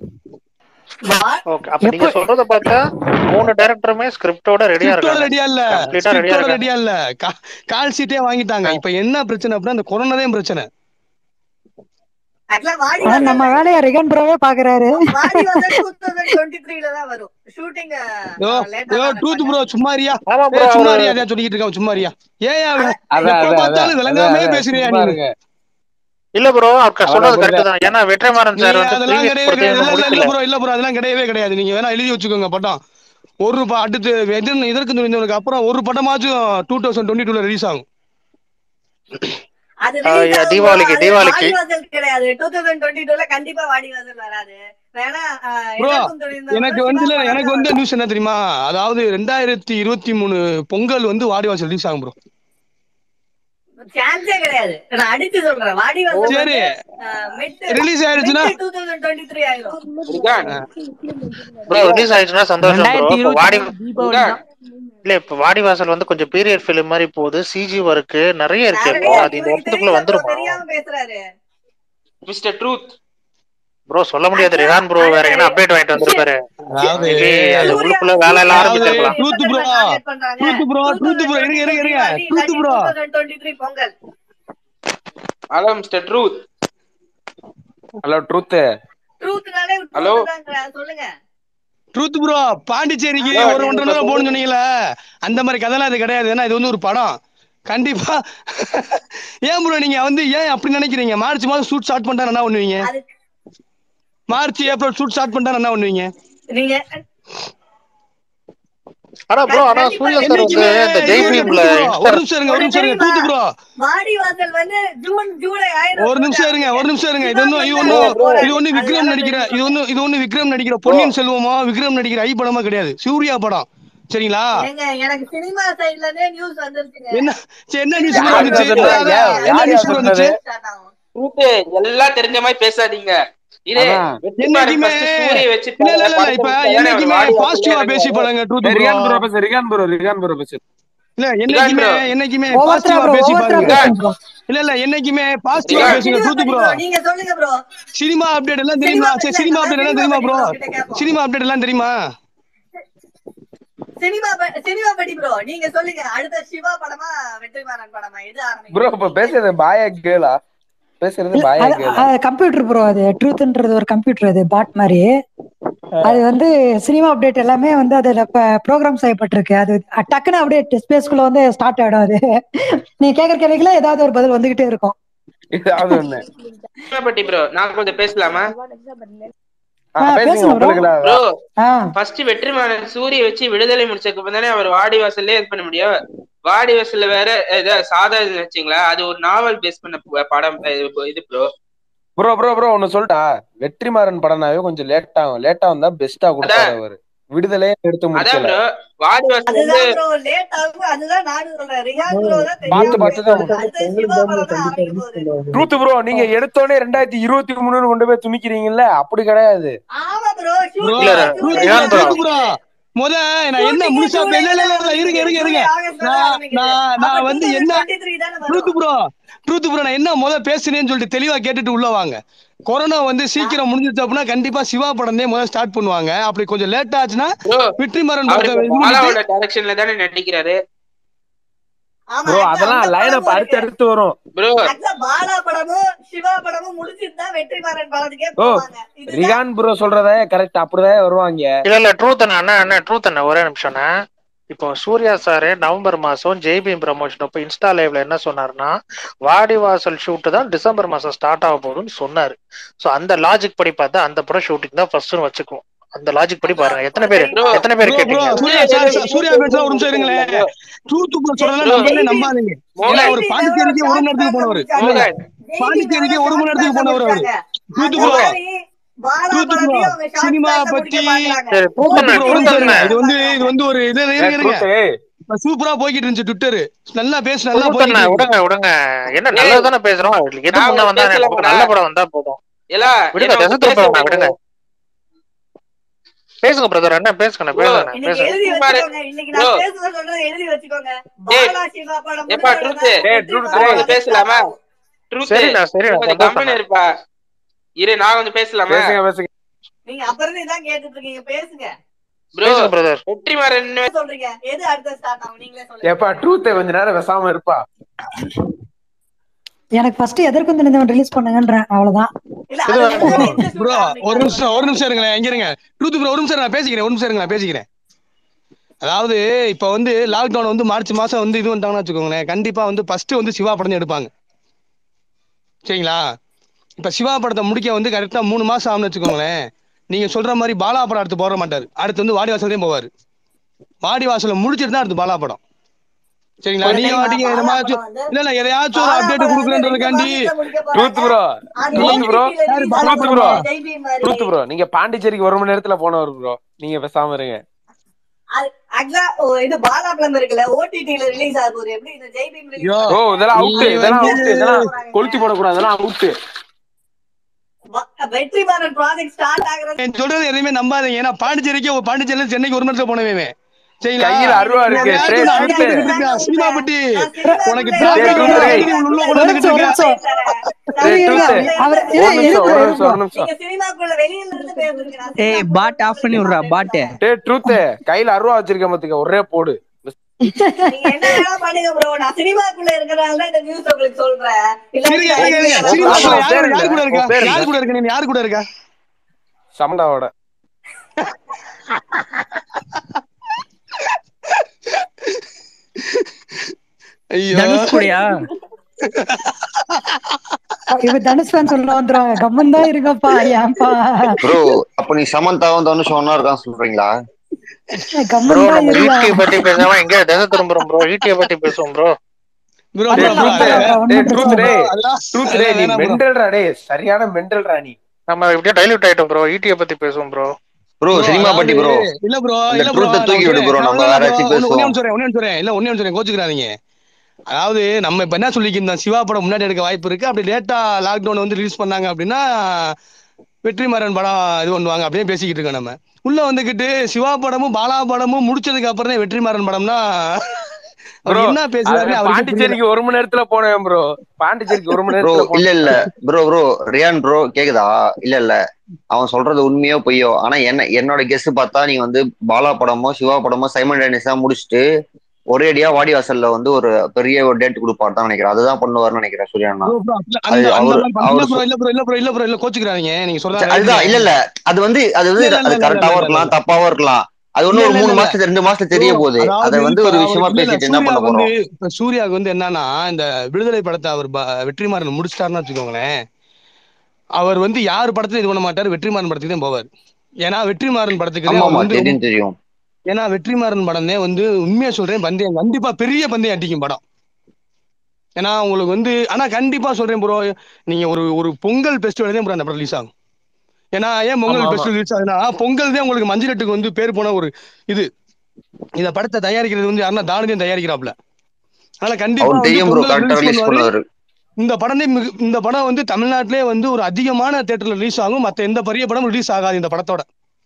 ஓகே அப்ப நீங்க எப்ப சொல்றத பார்த்தா மூணு டைரக்டருமே ஸ்கிரிப்டோட ரெடியா ஸ்கிரிப்டோட இருக்காங்க ரெடியா இல்ல கம்ப்ளீட்டா ரெடியா ஸ்கிரிப்டோட இருக்காங்க ரெடியா இல்ல கா- கால் சீட்டே வாங்கிட்டாங்க இப்ப என்ன பிரச்சனை அப்படின்னா அந்த கொரோனா தான் பிரச்சனை ஆக்சுவலா வாடி ஆனா நம்ம வாசல் வேலையை ரிகன் ப்ரோவே பாக்குறாரு வாடி வாசல் டூ தௌசண்ட் டுவெண்ட்டி த்ரீல தான் வரும் ஷூட்டிங் யோ லேட்டா யோ தான் ட்ரூத் வைப்பாங்க ப்ரோ சும்மாரியா ஆமா ஏ ப்ரோ அவரு சும்மாரியா அதையா சொல்லிக்கிட்டு இருக்கான் சும்மாரியா ஏன் ஆனா அதான் எப்ப அதான் அதான் பார்த்தாலும் அதான் விளங்காமே அதான் பேசுறியா சும்மா நீ இருங்க இல்ல ப்ரோ அவர் அவர் சொல்றது கரெக்ட் அப்படிதான் தான் ஏன்னா வெற்றிமாறன் நீ சார் வந்து அதெல்லாம் ப்ரீவியஸ் கிடையவே படத்தை கிடையாது இன்னும் இல்ல இல்ல இல்ல முடிக்கல ப்ரோ இல்ல ப்ரோ அதெல்லாம் கிடையவே கிடையாது நீங்க வேணா எழுதி வச்சுக்கோங்க படம் ஒரு ப- அடுத்து எதிர் இதற்கு துணிந்தவனுக்கு அப்புறம் ஒரு படமாச்சும் டூ தௌசண்ட் டுவெண்ட்டி டூல ரிலீஸ் ஆகும் அது ஆஹ் ரிலீஸ் yeah, ஆகும் bro. தீபாவளிக்கு அது தீபாவளிக்கு வாடி வாசல் கிடையாது டூ தௌசண்ட் டுவெண்ட்டி டூல கண்டிப்பா வாடி வாசல் வராது வேணா ஆஹ், ப்ரோ எதற்கும் துணிந்தவனும் எனக்கு சிவா வந்து இல்ல, படம் எனக்கு தான் வந்து வரும் நியூஸ் என்ன தெரியுமா அதாவது ரெண்டாயிரத்தி இருபத்தி மூணு பொங்கல் வந்து வாடிவாசல் ரிலீஸ் ஆகும் ப்ரோ சான்ஸே கிடையாது நான் அடிச்சு சொல்றேன் வாடி வாசல் சரி வந்து மிட் ரிலீஸ் ஆயிடுச்சுன்னா mid two thousand twenty three ஆயிரும் ரிகான் ப்ரோ ரிலீஸ் ஆயிடுச்சுன்னா சந்தோஷம் ப்ரோ ரெண்டாயிரத்தி இப்போ இருபத்தி வாடி மூணு தீபாவளி ரிகான் தான் இல்ல இப்ப வாடிவாசல் வந்து கொஞ்சம் பீரியட் ஃபிலிம் மாதிரி போகுது சிஜி ஒர்க் நிறைய இருக்கு இப்போ நிறைய அது இந்த இவருக்கு வருஷத்துக்குள்ள தெரியல ப்ரோ வந்துருமா தெரியாம பேசுறாரு மிஸ்டர் ட்ரூத் ப்ரோ சொல்ல முடியாது ரிஹான் ப்ரோ வேற என்ன அப்டேட் வாங்கிட்டு வந்திருப்பாரு அதாவது மேபி அது சூர்யா உள்ளுக்குள்ள வேலை எல்லாம் அதாவது ஆரம்பிச்சிருக்கலாம் ட்ரூத் ப்ரோ டார்கெட் பண்றாங்க ட்ரூத் ப்ரோ ட்ரூத் ப்ரோ இருங்க இருங்க இருங்க truth bro twenty three Pongal hello mister truth hello truth ட்ரூத்னாலே ஹலோ ட்ரூத் சொல்லுங்க ட்ரூத் ப்ரோ பாண்டிச்சேரிக்கு ஹலோ ஒரு நீங்க ஒன்றரை இப்ப நேரம் போகணும்னு சொல்லுங்க சொன்னீங்களே அந்த மாதிரி கதைலாம் இது கிடையாது ஏன்னா இது வந்து ஒரு படம் கண்டிப்பா ஏன் ப்ரோ நீங்க வந்து ஏன் அப்படி நினைக்கிறீங்க மார்ச் மாதம் ஷூட் ஸ்டார்ட் பண்ணிட்டா என்ன பண்ணுவீங்க அது மார்ச் ஏப்ரல் ஷூட் ஸ்டார்ட் பண்ணிட்டா என்ன பண்ணுவீங்க நீங்க ஆனா ப்ரோ ஆனா கண்டிப்பா சூர்யா சார் வந்து என்னைக்குமே இந்த இது ஜெய் இருங்க பீம்ல ட்ரூத் ப்ரோ ஒரு இன்ஸ்டா நிமிஷம் இருங்க ஒரு உனக்கு நிமிஷம் இருங்க தெரியுமா ட்ரூத் ப்ரோ வாடிவாசல் வந்து ஜூன் ஜூலை ஆயிரம் ஒரு ஷூட் நிமிஷம் இருங்க ஒரு ஆரம்பிக்குது நிமிஷம் இருங்க இது சிவா ஒன்றும் இது வந்து ஒன்றும் அதுல இது போறாரு ஒன்றும் விக்ரம் அதனால நடிக்கிற இது தெரிஞ்சுக்கோங்க ஒன்றும் இது ஒன்றும் விக்ரம் நடிக்கிற ப்ரோ பொன்னியின் செல்வமோ விக்ரம் நடிக்கிற ஐ படமா கிடையாது சூர்யா படம் சரிங்களா ஏங்க எனக்கு சினிமா சைடுல இருந்தே நியூஸ் வந்துருச்சுங்க என்ன சரி, என்ன நியூஸ் சிவா ப்ரோ யாருக்கா வந்துச்சு வந்து சொன்னது அதான் ஏன் அதான் என்ன யார் நியூஸ் யார் ப்ரோ சொன்னது வந்துச்சு ஸ்டார்ட் ஆகும் ட்ரூத் எல்லாம் தெரிஞ்ச மாதிரி பேசாதீங்க இது அதான் வெற்றிமாறன் என்னைக்குமே ஃபர்ஸ்ட் சூரிய வச்சு இல்ல இல்ல இல்ல இல்ல படத்தை இப்ப முடிச்சாதானே அவர் என்னைக்குமே வாடி வாசல்ல பாசிட்டிவா பேசி இறங்குவாரு பழங்க ட்ரூத் ஏய், ப்ரோ ரிகான் ப்ரோ பேசு ரிகான் ப்ரோ ரிகான் ப்ரோ பேசு இல்ல ரிகான் என்னைக்குமே ப்ரோ என்னைக்குமே ஒவ்வொருத்தரா பாசிட்டிவா ப்ரோ பேசி ஒவ்வொருத்தரா பாருங்க ரிகான் பேசுங்க ப்ரோ இல்ல இல்ல என்னைக்குமே பாசிட்டிவா ரிகான் பேசுங்க சினிமா ட்ரூத் பத்தி ப்ரோ ப்ரோ நீங்க சொல்லுங்க ப்ரோ சினிமா அப்டேட் எல்லாம் சினிமா தெரியுமா பத்தி சரி இல்ல சினிமா நம்ம அப்டேட் எல்லாம் தெரியுமா சினிமா பத்தி ப்ரோ ப்ரோ கிட்ட கேப்போம் சினிமா அப்டேட் எல்லாம் தெரியுமா சினிமா ப- சினிமா படி ப்ரோ நீங்க சொல்லுங்க அடுத்த சிவா படமா வெற்றிமாறன் படமா எது ப்ரோ ஆரம்பிக்குது இப்ப பேசுறது பாயா கேளா பேசுறது இல்ல பாயா அது கேளா கம்ப்யூட்டர் ப்ரோ அது ட்ரூத்ன்றது ஒரு கம்ப்யூட்டர் அது பாட் மாதிரி அது வந்து சினிமா அப்டேட் எல்லாமே வந்து அதுல ப்ரோக்ராம் செய்யப்பட்டிருக்கு அது டக்குன்னு அப்படியே ஸ்பேஸ்க்குள்ள வந்து ஸ்டார்ட் ஆயிடும் அது நீ கேட்கற கேள்விக்குள்ள ஏதாவது ஒரு பதில் வந்துகிட்டே இருக்கும் ஏதாவது ஒண்ணு சினிமா பட்டி ப்ரோ நான் கொஞ்சம் பேசலாமா ஆ, ஆ பேசுங்க பேசுங்க ப்ரோ உங்களுக்கு ப்ரோ இல்லாததா ஆ ஃபர்ஸ்ட் வெற்றிமாறன் சூரிய வச்சு விடுதலை முடிச்சதுக்கு தானே அவர் வாடி வாசல்லே இது பண்ண முடியும் வாடி வாசல்ல வேற ஏதோ சாதா இது வச்சுங்களா அது ஒரு நாவல் பேஸ் பண்ண ப- படம் அஹ் இது ப்ரோ ப்ரோ ப்ரோ ப்ரோ ஒன்னு சொல்லிட்டா வெற்றிமாறன் படம்னாவே கொஞ்சம் லேட் ஆகும் லேட்டா வந்தா பெஸ்டா கொடுப்பாரு அவரு விடுதலையே எடுத்து அதான் முடிக்கல ப்ரோ வாடி வாசல் வந்து அதுதான் ப்ரோ லேட் ஆகும் அதுதான் நானும் சொல்றேன் ரியான் ப்ரோ தான் பார்த்து தெரியாம பார்த்து தான் பேசுறாரு அடுத்த சிவா படம் தான் ஆரம்பிக்க போகுது ட்ரூத் ப்ரோ நீங்க எடுத்தோடனே ரெண்டாயிரத்தி இருபத்தி மூணுன்னு கொண்டு போய் துணிக்கிறீங்கல்ல அப்படி கிடையாது ஆமா ப்ரோ ப்ரோ இல்ல shooting truth bro Riyan bro truth bro முத நான் என்ன ஷூட்டிங் முழுசா பே- இல்ல ஜூலைல இல்ல தான் இல்ல இருங்க ஆரம்பிக்குது இருங்க ஜூலை இருங்க ஆகஸ்ட்ல தான் நான் ஆரம்பிக்குது நான் அப்ப நான் டூ வந்து தௌசண்ட் என்ன டுவெண்ட்டி த்ரீ தானே ட்ரூத் வரும் ப்ரோ ட்ரூத் ப்ரோ நான் என்ன முத பேசுனேன்னு சொல்லிட்டு தெளிவா கேட்டுட்டு உள்ள வாங்க கொரோனா வந்து சீக்கிரம் முடிஞ்சிச்சு அப்படின்னா கண்டிப்பா சிவா படம் தான் முதல்ல ஸ்டார்ட் பண்ணுவாங்க அப்படி கொஞ்சம் லேட் ஆச்சுன்னா ப்ரோ வெற்றிமாறன் அவர் படத்தை இப்ப இது பண்ணிட்டு பாலாவோட டைரக்ஷன்ல தானே நடிக்கிறாரு ஆமா ப்ரோ actually அதெல்லாம் அந்த லைன் படமும் அப் அடுத்து இருக்கு அடுத்து வரும் ப்ரோ ஆக்சுவலா பாலா படமும் சிவா படமும் முடிச்சிட்டு தான் வெற்றிமாறன் படத்துக்கே ஓ போவாங்க இதுதான் ரிகான் ப்ரோ சொல்றதே கரெக்ட் அப்படிதான் வருவாங்க இல்ல இல்ல ட்ரூத் அண்ணா அண்ணா அண்ணா ட்ரூத் அண்ணா ஒரே நிமிஷம்ண்ணா இப்போ சூர்யா சார் நவம்பர் மாசம் ஜெய்பீம் ப்ரமோஷன் அப்போ இன்ஸ்டா லைவ்ல என்ன சொன்னாருன்னா வாடிவாசல் ஷூட் தான் டிசம்பர் மாசம் ஸ்டார்ட் ஆக போகுதுன்னு சொன்னாரு ஸோ அந்த லாஜிக் படி பார்த்தா அந்த படம் ஷூட்டிங் தான் ஃபர்ஸ்ட் வச்சுக்குவோம் அந்த லாஜிக் படி பாருங்க எத்தனை பேர் ப்ரோ எத்தனை ப்ரோ பேர் ப்ரோ கேட்டீங்க சூர்யா சார் சார், சூர்யா பேசுனா ஒரு நிமிஷம் இருங்களேன் ப்ரோ ட்ரூத் ப்ரோ சொல்றதெல்லாம் ப்ரோ நம்பவே ஜெய்பீம் நம்பாதீங்க ஏன்னா அவர் ஜெய்பீம் பாண்டிச்சேரிக்கு ஒரு மணி நேரத்துக்கு போனவர் இல்ல இல்ல மோகன் பாண்டிச்சேரிக்கு ஒரு மணி நேரத்துக்கு போனவர் அவரு ட்ரூத் அந்த ப்ரோ மாதிரி பாலா ட்ரூத் ப்ரோ படத்தையும் அவங்க ஷார்ட் சினிமா ட்ராக்ல முடிக்க பத்தி பாக்குறாங்க சரி ட்ரூத் ட்ரூத் அண்ணா ப்ரோ ஒரு ட்ரூத் நிமிஷம் அண்ணா இருங்க இது வந்து இது வந்து ஒரு இது இருங்க இருங்க ட்ரூத் சூப்பரா போய்கிட்டு இருந்துச்சு ட்விட்டர் நல்லா பேசு நல்லா ட்ரூத் போய்கிட்டு அண்ணா இருக்கு விடுங்க விடுங்க என்ன ஏய் நல்லது தானே பேசுறோம் எது நான் முன்ன ஒண்ணு வந்தா என்ன? நமக்கு பேசலாமாடா நல்ல படம் வந்தா போதும் இல்ல விடுங்க என்ன திசை ஒண்ணு பேச திருப்பவங்க விடுங்க விடுங்க பேசுங்க பிரதர் அண்ணா பேசுங்க ப்ரோ பேசுங்க இன்னைக்கு பேசுங்க எழுதி வெற்றிமாறன் வச்சுக்கோங்க இன்னைக்கு ப்ரோ நான் பேசுறத சொல்றதை எழுதி வச்சுக்கோங்க டேய் பாலா சிவா படம் எப்பா முடிஞ்ச ட்ரூத் உடனே டேய் ட்ரூத் நான் வெற்றிமாறன் கொஞ்சம் டேய் ப்ராஜெக்ட் ஸ்டார்ட் பேசலாமா ஆகும் ட்ரூத் சரிண்ணா நீ சரிண்ணா கொஞ்சம் சந்தோஷம் கம்பெனி இருப்பா இரு நான் கொஞ்சம் பேசலாமா பேசுங்க பேசுங்க நீங்க அப்புறம் தான் கேட்டுட்டு இருக்கீங்க பேசுங்க ப்ரோ பேசுங்க பிரதர் வெற்றிமாறன் என்ன சொல்றீங்க எது அடுத்த ஸ்டார்ட் ஆகும் நீங்களே சொல்லுங்க ஏப்பா ட்ரூத்தை கொஞ்ச நேரம் பேசாம இருப்பா எனக்கு ஃபர்ஸ்ட் எதற்கும் தெரிஞ்சவன் ரிலீஸ் பண்ணுங்கன்றேன் அவ்வளவுதான் இல்ல இது அது வேணும் முடிஞ்சோடனே இந்த ப்ரோ ஷூட் ஒரு ஆரம்பிக்கலாம்னு நிமிஷம் சொல்லுங்க ஒரு நிமிஷம் இருங்களேன் எங்க இருங்க ட்ரூத் ப்ரோ ஒரு நிமிஷம் நான் பேசிக்கிறேன் ஒரு நிமிஷம் இருங்க நான் பேசிக்கிறேன் அதாவது இப்ப வந்து லாக்டவுன் வந்து மார்ச் மாசம் வந்து இது வந்துட்டாங்கன்னு வச்சுக்கோங்களேன் கண்டிப்பா வந்து ஃபர்ஸ்ட் வந்து சிவா படம் தான் எடுப்பாங்க சரிங்களா இப்ப சிவா படத்தை முடிக்க வந்து கரெக்டா மூணு மாசம் ஆகும்னு வச்சுக்கோங்களேன் நீங்க சொல்ற மாதிரி பாலா படம் அடுத்து போட மாட்டாரு அடுத்து வந்து வாடிவாசல் தான் போவாரு வாடிவாசல முடிச்சிட்டு தான் அடுத்து பாலா படம் சரிங்களா ஒண்ணு நீங்க தெரியுமா வாட்டிங்க பாலா என்னமாச்சும் படம் வந்து இல்ல இல்ல எதையாச்சும் ஒரு பாலா அப்டேட் படம் வந்து ரெண்டு கொடுக்குறேன்றதுக்காண்டி மாசத்துல முடிக்க ட்ரூத் போறாங்க ப்ரோ அது ட்ரூத் ப்ரோ OTT ல யாரு ரிலீஸ் பாலா ஆக ட்ரூத் ப்ரோ படமா போகுது ஜெய்பீம் மாதிரி ட்ரூத் ப்ரோ நீங்க பாண்டிச்சேரிக்கு ஒரு மணி நேரத்துல போனவர் ப்ரோ நீங்க பேசாம இருங்க அது ஆக்சுவலா இது பாலா பிளம் இருக்குல்ல ஓடிடில ரிலீஸ் ஆக போகுது எப்படி இந்த ஜெய்பீம் ரிலீஸ் ஐயோ ஓ பண்ணாங்க இதெல்லாம் நீ அவுட்டு இதெல்லாம் வந்து அவுட்டு இதெல்லாம் கொளுத்தி போடக்கூடாது இதெல்லாம் அவுட்டு வெற்றிமாறன் ப்ராஜெக்ட் ஸ்டார்ட் ஆகுறது என் சொல்றது எதையுமே நம்பாதீங்க ஏன்னா பாண்டிச்சேரிக்கு பாண்டிச்சேரியில சென்னைக்கு ஒரு மணி நேரத்துல போனவே சரிங்களா கையில அருவா இருக்கு யாருக்கு டேய் நான் ட்ரூத் அடிச்சு வச்சுக்கிட்டு இருக்கேன் சினிமா பட்டி உனக்கு bro, பேப்பர் bro, வேலை bro. ஆல்ரெடி உள்ள ஒரு கொண்டு நிமிஷம் ஒரு வந்துட்டு நிமிஷம் டேய் இருங்க, ட்ரூத் அவர் ஒரு இரு இரு நிமிஷம் bro ஒரு இரு நிமிஷம் bro ஒரு நிமிஷம் நீங்க சினிமாக்குள்ள வெளியில இருந்து பேசுறீங்க ஏய் பாட் ஆஃப் பண்ணி விடுறா பாட்டு டேய் ட்ரூத் கையில அருவா வச்சிருக்க பாத்துக்க ஒரே போடு நீங்க என்ன வேணா பண்ணுங்க ப்ரோ நான் சினிமாக்குள்ள இருக்கிறனால தான் இந்த நியூஸ் உங்களுக்கு சொல்றேன் இல்லாட்டி இருங்க நான் இருங்க இருங்க வெளியில ஆமா, சினிமாக்குள்ள உன் யார் பேர் யார் என்ன கூட உன் இருக்கா பேர் யார் என்ன கூட இருக்க நீ யார் கூட இருக்கா சமண்டாவோட ஐயோ தனுஷ் கூடயா இவ தனுஷ் ஃபேன் சொல்ல வந்துருவாங்க கம்மன் தான் இருங்கப்பா ஏன்பா ப்ரோ அப்ப நீ சமந்தாவும் தனுஷ் ஒன்னா இருக்கான்னு சொல்றீங்களா ப்ரோ கம்மன் தான் நம்ம இருங்க ஈட்டியை பத்தி பேசாம எங்க திசை திரும்புறோம் ப்ரோ ஈட்டியை பத்தி பேசுவோம் ப்ரோ ப்ரோ டேய் ப்ரோ அதெல்லாம் ப்ரோ ட்ரூத் அதெல்லாம் டேய் ஒண்ணும் ட்ரூத் பிரச்சனை டேய் ட்ரூத் டேய் நீ அதெல்லாம் வேணாம் ப்ரோ மெண்டல்ரா டேய் சரியான மெண்டல்ரா நீ நம்ம இப்படியே டைல்யூட் ஆயிட்டோம் ப்ரோ ஈட்டியை பத்தி பேசுவோம் ப்ரோ ப்ரோ ப்ரோ சினிமா பட்டி அதாவது ப்ரோ இல்ல ப்ரோ இந்த இல்ல ப்ரோ ட்ரூத்தை நான் தூக்கி விடு சொல்றேன் ப்ரோ நான் நம்ம இல்ல வேற ப்ரோ ஏதாச்சும் ஒன்னு ஒன்னே பேசுவோம் சொல்றேன் ஒன்னே சொல்றேன் இல்ல ஒன்னே சொல்றேன் கோச்சுக்கிறாதீங்க அதாவது நம்ம இப்ப என்ன சொல்லிக்கிருந்தோம் சிவா படம் முன்னாடி எடுக்க வாய்ப்பு இருக்கு அப்படி லேட்டா லாக்டவுன் வந்து ரிலீஸ் பண்ணாங்க அப்படின்னா வெற்றிமாறன் படம் இது பண்ணுவாங்க அப்படியே பேசிக்கிட்டு இருக்கோம் நம்ம உள்ள வந்துகிட்டு சிவா படமும் பாலா படமும் முடிச்சதுக்கு அப்புறம் தான் வெற்றிமாறன் படம்னா அவர் ப்ரோ என்ன பேசுறாருன்னு அவன் அவருக்கே புரியல பாண்டிச்சேரிக்கு ஒரு மணி நேரத்துல போனேன் ப்ரோ பாண்டிச்சேரிக்கு ஒரு மணி ப்ரோ நேரத்துல இல்ல போனேன் இல்ல ப்ரோ ப்ரோ ரியான் ப்ரோ கேக்குதா இல்ல இல்ல அவன் சொல்றது உண்மையோ பொய்யோ ஆனா என்ன என்னோட கெஸ் பார்த்தா நீ வந்து பாலா படமோ சிவா படமோ சைமன் டேனிஸா முடிச்சுட்டு ஒரேடியா வாடி வாசல்ல வந்து ஒரு பெரிய ஒரு டேட் கொடுப்பாரு தான் நினைக்கிறேன் அதுதான் பண்ணுவாருன்னு நினைக்கிறேன் சூர்யாண்ணா ப்ரோ ப்ரோ அந்த அது அந்த அவர் மாதிரி இல்ல அவர் ப்ரோ சொ- இல்ல ப்ரோ இல்ல ப்ரோ இல்ல ப்ரோ இல்ல கோச்சுக்கிறாதீங்க நீங்க சொல்றது சரி, ரைட்டுங்க அதுதான் இல்ல இல்ல அது வந்து அது இல்ல வந்து இல்ல அது இல்ல இல்ல இல்ல கரெக்டாவும் இல்ல இல்ல இருக்கலாம் இல்ல தப்பாவும் இருக்கலாம் அது இல்ல ஒன்னும் ஒரு இல்ல மூணு இல்ல இல்ல மாசத்துல ரெண்டு மாசத்துல ப்ரோ தெரிய போகுது அதை அதாவது வந்து இப்ப ஒரு விஷயமா அவருக்கு இல்ல இல்ல பேசிட்டு என்ன பண்ண சூர்யாவுக்கு வந்து போறோம் இப்ப சூர்யாவுக்கு வந்து என்னன்னா இந்த விடுதலை படத்தை அவர் ப- வெற்றிமாறன் முடிச்சிட்டாருன்னு வச்சுக்கோங்களேன் அவர் வந்து யார் படத்தையும் இது பண்ண மாட்டார் வெற்றிமாறன் படத்துக்கு தான் போவார் ஏன்னா வெற்றிமாறன் படத்துக்கு தான் ஆமா அவர் ஆமா வந்து ரொம்ப தெரியும் தெரியும் ஏன்னா வெற்றிமாறன் படம் தான் வந்து உண்மையா சொல்றேன் பந்தயம் கண்டிப்பா பெரிய பந்தயம் அடிக்கும் படம் ஏன்னா உங்களுக்கு வந்து ஆனா கண்டிப்பா சொல்றேன் ப்ரோ நீங்க ஒரு ஒரு பொங்கல் ஃபெஸ்டிவல் தான் ப்ரோ அந்த படம் ரிலீஸ் ஆகும் ஏன்னா ஏன் ஆமா பொங்கல் ஆமா ஃபெஸ்டிவல் ரிலீஸ் ஆகுதுன்னா பொங்கல் தான் உங்களுக்கு மஞ்சளட்டுக்கு வந்து பேர் போன ஒரு இது இந்த படத்தை தயாரிக்கிறது வந்து யாருன்னா தானதேன் தயாரிக்கிறாப்ல அதனால கண்டிப்பா அவர் வந்து தெரியும் ப்ரோ பொங்கல் கரெக்டா ரிலீஸ் ரிலீஸ் பண்ணுவாரு பண்ணுவாரு இந்த படம் தான் மிகு- இந்த படம் வந்து தமிழ்நாட்டிலே வந்து ஒரு அதிகமான தேட்டர்ல ரிலீஸ் ஆகும் மத்த எந்த பெரிய படமும் ரிலீஸ் ஆகாது இந்த படத்தோட